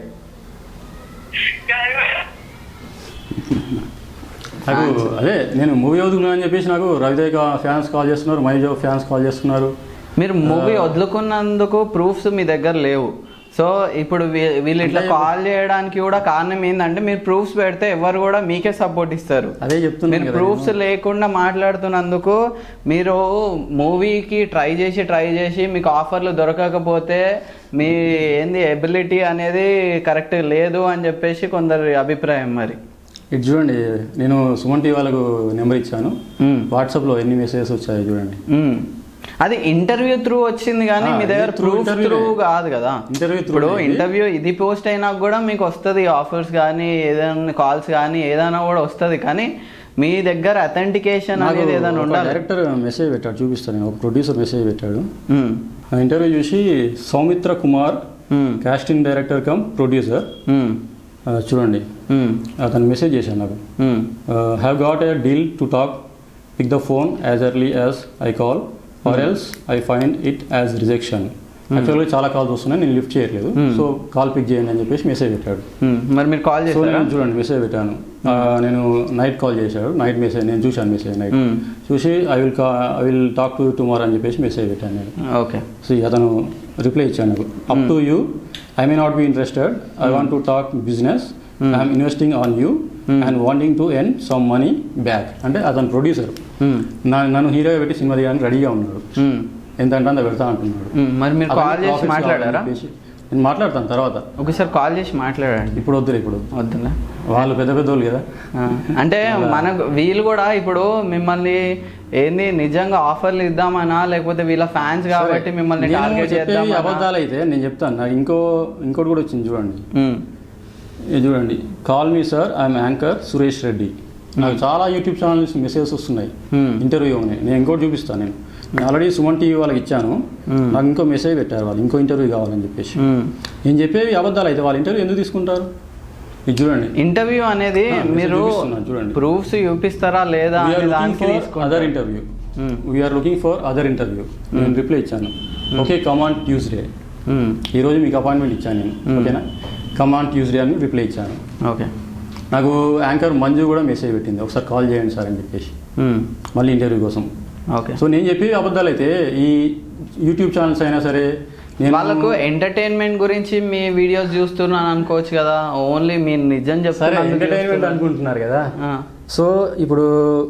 నాకు అదే నేను మూవీ వదులుకున్నా అని చెప్పేసి నాకు రవితేజ ఫ్యాన్స్ కాల్ చేస్తున్నారు మైజో ఫ్యాన్స్ కాల్ చేస్తున్నారు మీరు మూవీ వదులుకున్నందుకు ప్రూఫ్స్ మీ దగ్గర లేవు సో ఇప్పుడు వీ- వీళ్ళు ఇట్లా అంటే- కాల్ చేయడానికి కూడా కారణం ఏంటంటే మీరు ప్రూఫ్స్ పెడితే ఎవరు కూడా మీకే సపోర్ట్ ఇస్తారు అదే చెప్తున్నాను మీరు కదా ప్రూఫ్స్ నేను. లేకుండా మాట్లాడుతున్నందుకు మీరు మూవీకి ట్రై చేసి ట్రై చేసి మీకు ఆఫర్లు దొరకకపోతే మీ ఏంది ఎబిలిటీ అనేది కరెక్ట్ లేదు అని చెప్పేసి కొందరి అభిప్రాయం మరి ఇది చూడండి నేను సుమన్ టీవీ వాళ్ళకు నెంబర్ ఇచ్చాను మ్మ్. వాట్సాప్లో ఎన్ని మెసేజెస్ వచ్చాయి చూడండి మ్మ్. అది ఇంటర్వ్యూ త్రూ వచ్చింది కానీ ఆ, మీ దగ్గర ఇది through ప్రూఫ్ interview త్రూ లే. కాదు కదా Interview through ఇప్పుడు ఇది. ఇంటర్వ్యూ ఇది పోస్ట్ అయినా కూడా మీకు వస్తుంది ఆఫర్స్ కానీ ఏదైనా కాల్స్ కానీ ఏదైనా కూడా వస్తుంది కానీ మీ దగ్గర అథెంటికేషన్ నాకు అనేది ఏదైనా ఒక ఉండాలి డైరెక్టర్ మెసేజ్ పెట్టాడు చూపిస్తాను నేను. ఒక ప్రొడ్యూసర్ మెసేజ్ పెట్టాడు మ్మ్. ఆ ఇంటర్వ్యూ చూసి సౌమిత్ర కుమార్ మ్మ్. కాస్టింగ్ డైరెక్టర్ కమ్ ప్రొడ్యూసర్ మ్మ్. చూడండి మ్మ్. అతను మెసేజ్ చేశాను నాకు మ్మ్. Have got a deal to talk pick the phone as early as I call or else I find it as rejection యాక్చువల్గా చాలా కాల్స్ వస్తున్నాయి నేను లిఫ్ట్ చేయట్లేదు సో కాల్ పిక్ చేయండి అని చెప్పేసి మెసేజ్ పెట్టాడు మ్మ్. మరి మీరు కాల్ సో చేస్తారా నేను చూడండి మెసేజ్ పెట్టాను ఆ, నేను నైట్ కాల్ చేశాడు నైట్ మెసేజ్ నేను చూశాను మెసేజ్ నైట్ మ్మ్. చూసి I will I will talk to tomorrow అని చెప్పేసి మెసేజ్ పెట్టాను నేను ఓకే సో అతను రిప్లై ఇచ్చాను నాకు up to you I may not be interested I want to talk business I'm investing on you and wanting to earn some money back అంటే అతను producer మ్మ్. నన్ను హీరోగా పెట్టి సినిమా తీయడానికి రెడీగా ఉన్నాడు మ్మ్. ఎంత అంటే అంత పెడతా అంటున్నాడు మ్మ్. మరి మీరు అతనికి కాల్ చేసి profits మాట్లాడారా కావాలని చెప్పేసి నేను మాట్లాడతాను తర్వాత ఒకసారి కాల్ చేసి మాట్లాడండి ఇప్పుడు వద్దులే ఇప్పుడు వద్దులే వాళ్ళు పెద్ద పెద్ద వాళ్ళు కదా ఆ, అంటే మనకు వీళ్ళు కూడా ఇప్పుడు మిమ్మల్ని ఏంది నిజంగా ఆఫర్లు ఇద్దామనా లేకపోతే వీళ్ళ ఫ్యాన్స్ కాబట్టి సరే, మిమ్మల్ని నేను టార్గెట్ చెప్పేవి చేద్దామనా అబద్ధాలు అయితే నేను చెప్తాను నాకు ఇంకో ఇంకోటి కూడా వచ్చింది చూడండి ఉమ్, ఇది చూడండి call me sir I'm anchor Suresh Reddy నాకు చాలా యూట్యూబ్ ఛానల్స్ మెసేజెస్ వస్తున్నాయి Hmm. ఇంటర్వ్యూ ఉన్నాయి నేను ఇంకోటి చూపిస్తాను నేను నేను ఆల్రెడీ సుమన్ టీవీ వాళ్ళకి ఇచ్చాను Hmm. నాకు ఇంకో మెసేజ్ పెట్టారు వాళ్ళు ఇంకో ఇంటర్వ్యూ కావాలని చెప్పేసి ఉమ్. నేను చెప్పేవి అబద్ధాలు అయితే వాళ్ళ ఇంటర్వ్యూ ఎందుకు తీసుకుంటారు ఇది చూడండి ఇంటర్వ్యూ అనేది ఆ, message మీరు చూపిస్తున్నాను, చూడండి. ప్రూఫ్స్ చూపిస్తారా లేదా వీఆర్ అనే లుకింగ్ దానికి ఫర్ తీసుకుంటారు. అదర్ ఇంటర్వ్యూ ఉమ్, we're looking for other interview నేను రిప్లై ఇచ్చాను ఓకే కమాన్ ట్యూస్డే ఉమ్, ఈరోజు మీకు అపాయింట్మెంట్ ఇచ్చాను నేను Hmm. ఓకేనా కమాన్ ట్యూస్డే అని రిప్లై ఇచ్చాను ఓకే నాకు యాంకర్ మంజు కూడా మెసేజ్ పెట్టింది ఒకసారి కాల్ చేయండి సార్ అని చెప్పేసి ఉమ్, మళ్ళీ ఇంటర్వ్యూ కోసం ఓకే సో నేను చెప్పి అబద్ధాలు అయితే ఈ యూట్యూబ్ ఛానల్స్ అయినా సరే నేను వాళ్ళకు ఎంటర్టైన్మెంట్ గురించి మీ వీడియోస్ చూస్తున్నాను అనుకోవచ్చు కదా ఓన్లీ మీరు నిజం సరే చెప్తున్నందుకు ఎంటర్టైన్మెంట్ చూస్తున్నారు. అనుకుంటున్నారు కదా ఆ, సో ఇప్పుడు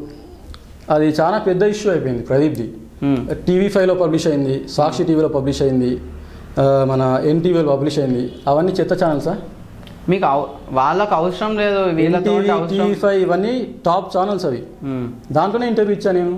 అది చాలా పెద్ద ఇష్యూ అయిపోయింది ప్రదీప్ది ఉమ్, టీవీ ఫైవ్లో పబ్లిష్ అయింది సాక్షి టీవీలో పబ్లిష్ అయింది ఆ, మన ఎన్టీవీలో పబ్లిష్ అయింది అవన్నీ చెత్త ఛానల్సా మీకు అవ- వాళ్ళకు అవసరం లేదు వీళ్ళతో ఎన్టీవీ అవసరం టీవీ ఫైవ్ ఇవన్నీ టాప్ ఛానల్స్ అవి ఉమ్, దాంట్లోనే ఇంటర్వ్యూ ఇచ్చాను నేను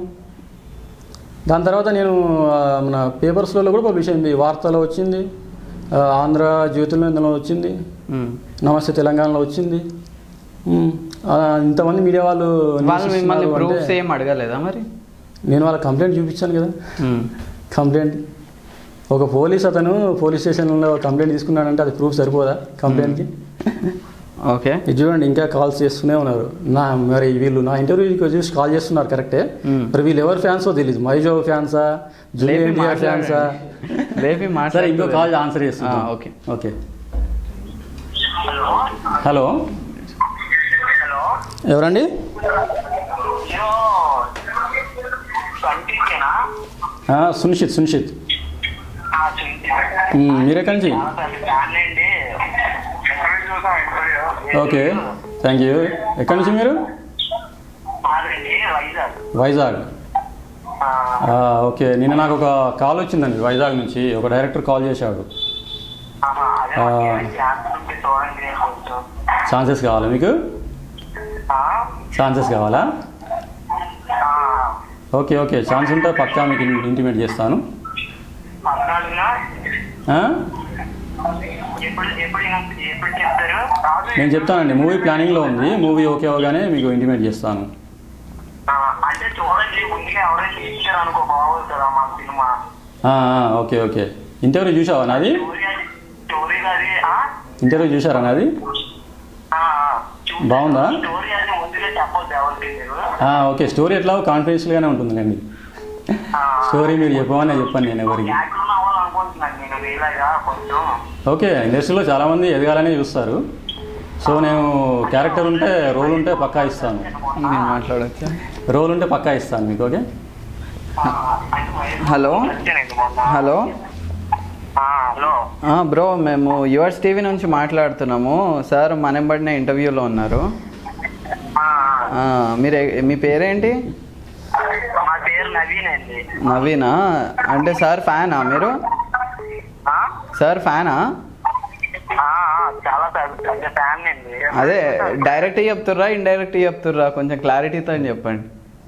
దాని తర్వాత నేను ఆ, మన పేపర్స్లలో కూడా పబ్లిష్ అయింది వార్తలో వచ్చింది ఆ, ఆంధ్ర జ్యోతిర్నందలో వచ్చింది ఉమ్. నమస్తే తెలంగాణలో వచ్చింది ఉమ్, ఆ, ఇంతమంది మీడియా వాళ్ళు news వాళ్ళు మిమ్మల్ని ఇస్తున్నారు ప్రూఫ్స్ అంటే ఏం అడగలేదా మరి నేను వాళ్ళ కంప్లైంట్ చూపించాను కదా ఉమ్, కంప్లైంట్ ఒక పోలీస్ అతను పోలీస్ స్టేషన్లో కంప్లైంట్ తీసుకున్నాడంటే అది ప్రూఫ్ సరిపోదా కంప్లైంట్కి ఓకే ఇది చూడండి ఇంకా కాల్స్ చేస్తూనే ఉన్నారు నా మరి వీళ్ళు నా ఇంటర్వ్యూకి చూసి కాల్ చేస్తున్నారు కరెక్టే మరి వీళ్ళు ఎవరు ఫ్యాన్సో తెలియదు మహేష్ బాబు ఫ్యాన్సా జూనియర్ లేపి ఎన్టీఆర్ ఫ్యాన్సా లేపి సరే మాట్లాడు ఇంకో కాల్ ఆన్సర్ చేస్తున్నా ఆ, okay. Okay hello hello hello ఎవరండి నేను సంతీకేనా ఆ, సునిషిత్ సునిషిత్ ఆ, సునీత. మ్, మీరు ఎక్కడి నుంచి చాలా పెద్ద ఫ్యాన్ అండి ఎక్కడ చూసా ఇంటర్వ్యూ ఓకే థ్యాంక్ యూ ఎక్కడి నుంచి మీరు మాదండి వైజాగ్ వైజాగ్ ఆ, ఆ, ఓకే నిన్న నాకు ఒక కాల్ వచ్చిందండి వైజాగ్ నుంచి ఒక డైరెక్టర్ కాల్ చేశాడు ఆహా, అదే ఆ. మాకు ఛాన్స్ ఉంటే చూడండి నేను కొంచెం ఛాన్సెస్ కావాలా మీకు ఆ? ఛాన్సెస్ కావాలా ఆ, ఓకే ఓకే ఛాన్స్ ఉంటే పక్కా మీకు ఇంటిమేట్ చేస్తాను పద్నాలుగున ఆ? ఎప్పుడు ఎప్పుడు ఎప్పుడు చెప్తారు నేను చెప్తానండి మూవీ ప్లానింగ్లో ఉంది మూవీ ఓకే అవగానే మీకు ఇంటిమేట్ చేస్తాను ఆ, అంటే చూడండి ముందుగా ఎవరైనా ఇచ్చారు అనుకో బాగోదు కదా మా సినిమా ఆ, ఆ, ఓకే ఓకే ఇంటర్వ్యూ చూసావా నాది స్టోరీ అది స్టోరీ అది ఆ? ఇంటర్వ్యూ చూసారా నాది ఆ, ఆ, చూసాను. బాగుందా? స్టోరీ అది ముందుగా చెప్పొద్దు ఎవరికి మీరు ఆ, ఓకే స్టోరీ ఎట్లా కాన్ఫిడెన్షియల్గానే ఉంటుందండి ఆ, స్టోరీ మీరు చెప్పమని నేను చెప్పాను నేను ఎవరికి యాక్టర్ అవ్వాలనుకుంటున్నాను నేను రియల్గా కొంచెం ఓకే ఇండస్ట్రీలో చాలామంది ఎదగాలని చూస్తారు సో నేను క్యారెక్టర్ ఉంటే రోల్ ఉంటే పక్కా ఇస్తాను నేను మాట్లాడచ్చా రోల్ ఉంటే పక్కా ఇస్తాను మీకు ఓకే ఆ, అంటే మరి హలో వచ్చానండి మొన్న. హలో ఆ, హలో బ్రో మేము యువర్స్ టీవీ నుంచి మాట్లాడుతున్నాము సార్ మనెంబడిన ఇంటర్వ్యూలో ఉన్నారు ఆ, ఆ, మీరు ఎ- మీ పేరేంటి మా పేరు నవీన్ అండి నవీనా అంటే సార్ ఫ్యానా మీరు ఆ? సార్ ఫ్యానా ఆ, ఆ, చాలా పెద్ద పెద్ద ఫ్యాన్ అండి అదే డైరెక్ట్ చెప్తుర్రా ఇండైరెక్ట్ చెప్తుర్రా కొంచెం క్లారిటీతో చెప్పండి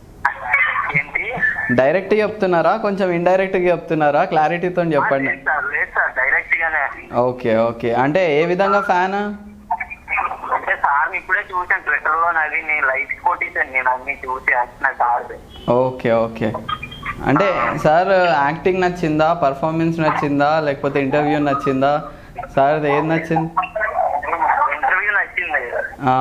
ఏంటి డైరెక్ట్ చెప్తున్నారా కొంచెం ఇండైరెక్ట్ చెప్తున్నారా క్లారిటీతో చెప్పండి లేదు సార్ లేదు సార్ డైరెక్ట్ గానే ఓకే ఓకే అంటే ఏ విధంగా ఫ్యాన్ అంటే సార్ ఇప్పుడే చూసాను ట్విట్టర్ లో నది నేను లైక్స్ కొట్టేసాను నేను అన్ని చూసి అంటున్నా సార్ ఓకే ఓకే అంటే సార్ యాక్టింగ్ నచ్చిందా పర్ఫార్మెన్స్ నచ్చిందా లేకపోతే ఇంటర్వ్యూ నచ్చిందా సార్ ఏది నచ్చింది ఇంటర్వ్యూ నచ్చింది ఆ.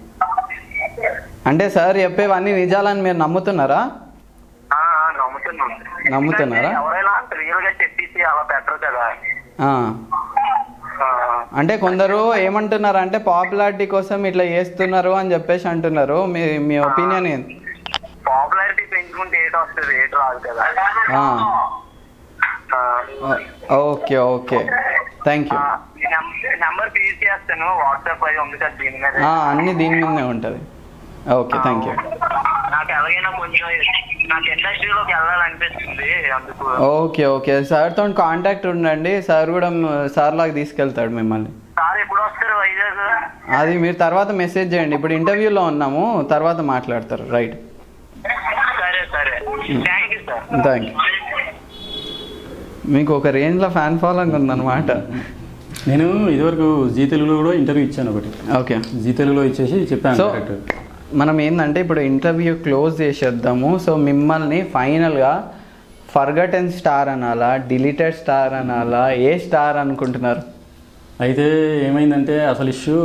అంటే సార్ చెప్పేవన్నీ నిజాలని మీరు నమ్ముతున్నారా ఆ, ఆ, నమ్ముతున్నాను నమ్ముతున్నారా? ఎందుకంటే ఎవరైనా రియల్ గా చెప్పేసి అలా పెట్టరు కదా ఆ. ఆ, అంటే కొందరు ఏమంటున్నారు అంటే పాపులారిటీ కోసం ఇట్లా చేస్తున్నారు అని చెప్పేసి అంటున్నారు మీ మీ ఒపీనియన్ ఏంది పాపులారిటీ పెంచుకుంటే ఏటి వస్తుంది ఏటి రాదు కదా ఆ. ఆ, ఓ- ఓకే ఓకే థ్యాంక్ యూ ఆ, ఈ నం- నెంబర్ ఫీజ్ చేస్తాను వాట్సాప్ అది ఉంది కదా దీని మీద అన్నీ దీని మీదనే ఉంటుంది ఓకే థ్యాంక్ యూ నాకు ఎలాగైనా కొంచెం నాకు ఇండస్ట్రీలోకి వెళ్ళాలనిపిస్తుంది అందుకు ఓకే ఓకే సార్తో కాంటాక్ట్ ఉండండి సార్ కూడా సార్ లాగా తీసుకెళ్తాడు మిమ్మల్ని సార్ ఎప్పుడు వస్తారు వైజాగ్ అది మీరు తర్వాత మెసేజ్ చేయండి ఇప్పుడు ఇంటర్వ్యూలో ఉన్నాము తర్వాత మాట్లాడతారు రైట్ సరే సరే thank you sir thank you మీకు ఒక రేంజ్లో ఫ్యాన్ ఫాలోయింగ్ ఉందన్నమాట నేను ఇదివరకు జీ తెలుగులో కూడా ఇంటర్వ్యూ ఇచ్చాను ఒకటి ఓకే జీ తెలుగులో ఇచ్చేసి చెప్పాను సో డైరెక్ట్ మనం ఏంటంటే ఇప్పుడు ఇంటర్వ్యూ క్లోజ్ చేసేద్దాము సో మిమ్మల్ని ఫైనల్గా ఫర్గటెన్ స్టార్ అనాలా డిలీటెడ్ స్టార్ అనాలా ఏ స్టార్ అనుకుంటున్నారు అయితే ఏమైందంటే అసలు ఇష్యూ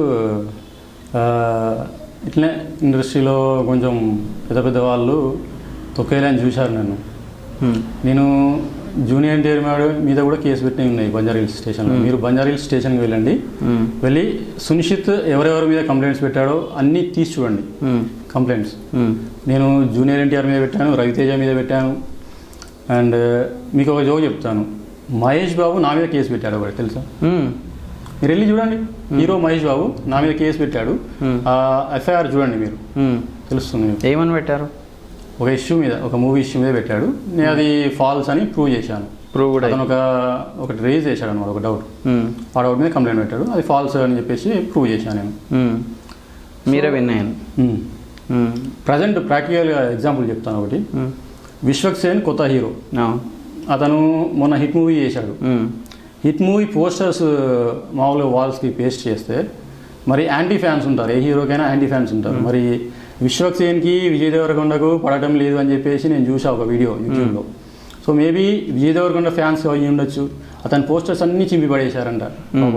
ఇట్లనే ఇండస్ట్రీలో కొంచెం పెద్ద పెద్ద వాళ్ళు తొక్కేయాలని చూశారు నన్ను Hmm. నేను జూనియర్ ఎన్టీఆర్ మీద- మీద కూడా కేసు పెట్టినవి ఉన్నాయి బంజారా హిల్స్ స్టేషన్లో మీరు బంజారా హిల్స్ స్టేషన్కి వెళ్ళండి Hmm. వెళ్ళి సునిశ్చిత్ ఎవరెవరి మీద కంప్లైంట్స్ పెట్టాడో అన్నీ తీసి చూడండి Hmm. Complaints Hmm. నేను జూనియర్ ఎన్టీఆర్ మీద పెట్టాను రవితేజ మీద పెట్టాను అండ్ మీకు ఒక జోక్ చెప్తాను మహేష్ బాబు నా మీద కేసు పెట్టాడు ఒకటి తెలుసా Hmm. మీరు వెళ్ళి చూడండి హీరో మహేష్ బాబు నా మీద కేసు పెట్టాడు Hmm. ఆ ఎఫ్ఐఆర్ చూడండి మీరు Hmm. తెలుస్తుంది మీకు. ఏమని పెట్టారు ఒక ఇష్యూ మీద ఒక మూవీ ఇష్యూ మీద పెట్టాడు నేను అది ఫాల్స్ అని ప్రూవ్ చేశాను ప్రూవ్ కూడా అతను ఒక ఒకటి రేజ్ చేశాడు అనమాట ఒక డౌట్ Hmm. ఆ డౌట్ మీద కంప్లైంట్ పెట్టాడు అది ఫాల్స్ అని చెప్పేసి ప్రూవ్ చేశాను నేను Hmm. మీరే విన్ అయ్యాను Hmm. ప్రజెంట్ ప్రాక్టికల్గా ఎగ్జాంపుల్ చెప్తాను ఒకటి Hmm. విశ్వక్ సేన్ కొత్త హీరో No. అతను మొన్న హిట్ మూవీ చేశాడు Hmm. హిట్ మూవీ పోస్టర్స్ మామూలుగా వాల్స్కి పేస్ట్ చేస్తే మరి యాంటీ ఫ్యాన్స్ ఉంటారు ఏ హీరోకైనా యాంటీ ఫ్యాన్స్ ఉంటారు మరి విశ్వక్ సేన్కి విజయ్ దేవరకొండకు పడటం లేదు అని చెప్పేసి నేను చూసా ఒక వీడియో యూట్యూబ్లో so maybe Vijay Deverakonda fans అయ్యి ఉండొచ్చు అతని పోస్టర్స్ అన్నీ చింపి పడేశారంట పాపం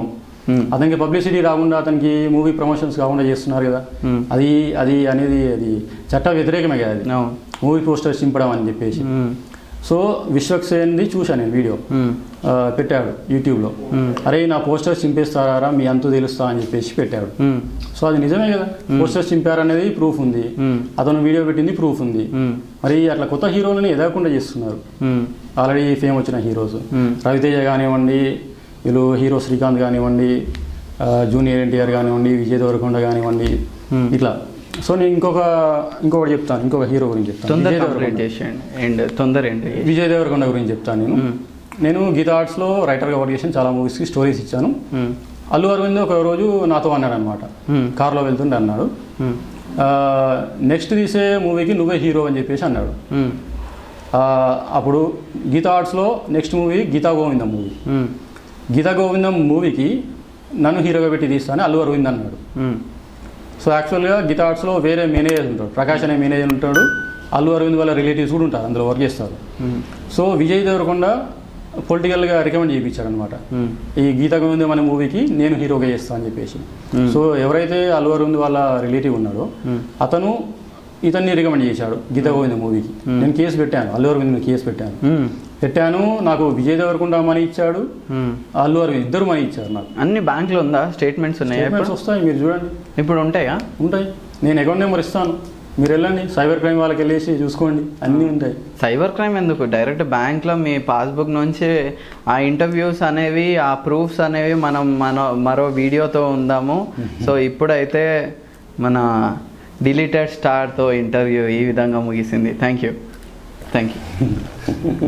Hmm. అతనికి పబ్లిసిటీ రాకుండా అతనికి మూవీ ప్రమోషన్స్ కాకుండా చేస్తున్నారు కదా Hmm. అది అది అనేది అది చట్ట వ్యతిరేకమే కదా అది అవును మూవీ పోస్టర్స్ చింపడం అని చెప్పేసి మ్మ్. సో విశ్వక్సేన్ది చూశాను నేను వీడియో మ్మ్. ఆ, పెట్టాడు యూట్యూబ్లో అరే నా పోస్టర్స్ చింపేస్తారా మీ అంతు తెలుస్తా అని చెప్పేసి పెట్టాడు మ్మ్. సో అది నిజమే కదా పోస్టర్స్ చింపారనేది ప్రూఫ్ ఉంది మ్మ్. అతను వీడియో పెట్టింది ప్రూఫ్ ఉంది మ్మ్. మరి అట్లా కొత్త హీరోలని ఎదగకుండా చేస్తున్నారు మ్మ్. ఆల్రెడీ ఫేమ్ వచ్చిన హీరోస్ మ్మ్. రవితేజ కానివ్వండి వీళ్ళు హీరో శ్రీకాంత్ కానివ్వండి ఆ, జూనియర్ ఎన్టీఆర్ కానివ్వండి విజయ్ దేవరకొండ కానివ్వండి మ్మ్. ఇట్లా సో నేను ఇంకొక ఇంకొకటి చెప్తాను ఇంకొక హీరో గురించి చెప్తాను తొందర విజయ్ కంప్లీట్ దేవరకొండ. చేసేయండి అండ్ తొందర ఏంటి విజయ్ దేవరకొండ గురించి చెప్తాను నేను మ్మ్. నేను గీతా ఆర్ట్స్లో రైటర్గా వర్క్ చేసిన చాలా మూవీస్కి స్టోరీస్ ఇచ్చాను మ్మ్. అల్లు అరవింద్ ఒక రోజు నాతో అన్నాడు అనమాట మ్మ్. కార్లో వెళ్తుంటే అన్నాడు మ్మ్. నెక్స్ట్ తీసే మూవీకి నువ్వే హీరో అని చెప్పేసి అన్నాడు మ్మ్. ఆ, అప్పుడు గీతా ఆర్ట్స్లో next movie Geetha Govindam movie మ్మ్. గీతా గోవిందం మూవీకి నన్ను హీరోగా పెట్టి తీస్తాను అల్లు అరవింద్ అన్నాడు మ్మ్. సో యాక్చువల్గా గీతా ఆర్ట్స్లో వేరే మేనేజర్ ఉంటాడు ప్రకాష్ అనే మేనేజర్ ఉంటాడు అల్లు అరవింద్ వాళ్ళ రిలేటివ్స్ కూడా ఉంటారు అందులో వర్క్ చేస్తారు మ్మ్. సో విజయ్ దేవరకొండ పొలిటికల్గా రికమెండ్ చేయించాడు అనమాట మ్మ్. ఈ గీతా గోవిందం అనే మూవీకి నేను హీరోగా చేస్తా అని చెప్పేసి Hmm. సో ఎవరైతే అల్లు అరవింద్ వాళ్ళ రిలేటివ్ ఉన్నాడో Hmm. అతను ఇతన్ని రికమెండ్ చేశాడు గీతా గోవిందం మూవీకి నేను కేసు పెట్టాను అల్లు అరవింద్ మీద కేసు పెట్టాను మ్మ్. పెట్టాను నాకు విజయ్ దేవరకొండ మనీ ఇచ్చాడు మ్మ్. అల్లు అరవింద్ ఇద్దరు మనీ ఇచ్చారు నాకు అన్ని బ్యాంకులో ఉందా స్టేట్మెంట్స్ ఉన్నాయా స్టేట్మెంట్స్ ఇప్పుడు వస్తాయి మీరు చూడండి ఇప్పుడు ఉంటాయా ఉంటాయి నేను అకౌంట్ నెంబర్ ఇస్తాను మీరు వెళ్ళండి సైబర్ క్రైమ్ వాళ్ళకి వెళ్ళేసి చూసుకోండి అన్నీ ఉంటాయి సైబర్ క్రైమ్ ఎందుకు డైరెక్ట్ బ్యాంక్లో మీ పాస్బుక్ నుంచి ఆ ఇంటర్వ్యూస్ అనేవి ఆ ప్రూఫ్స్ అనేవి మనం మన మరో వీడియోతో ఉందాము సో ఇప్పుడైతే మన డిలీటెడ్ స్టార్తో ఇంటర్వ్యూ ఈ విధంగా ముగిసింది thank you thank you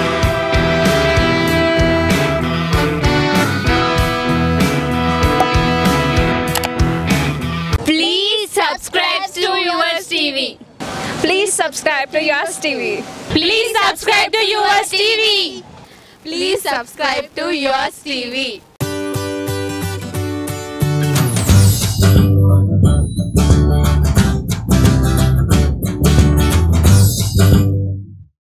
Please subscribe to yours TV. Please subscribe to Yours TV. Please subscribe to yours TV. Please subscribe to yours TV.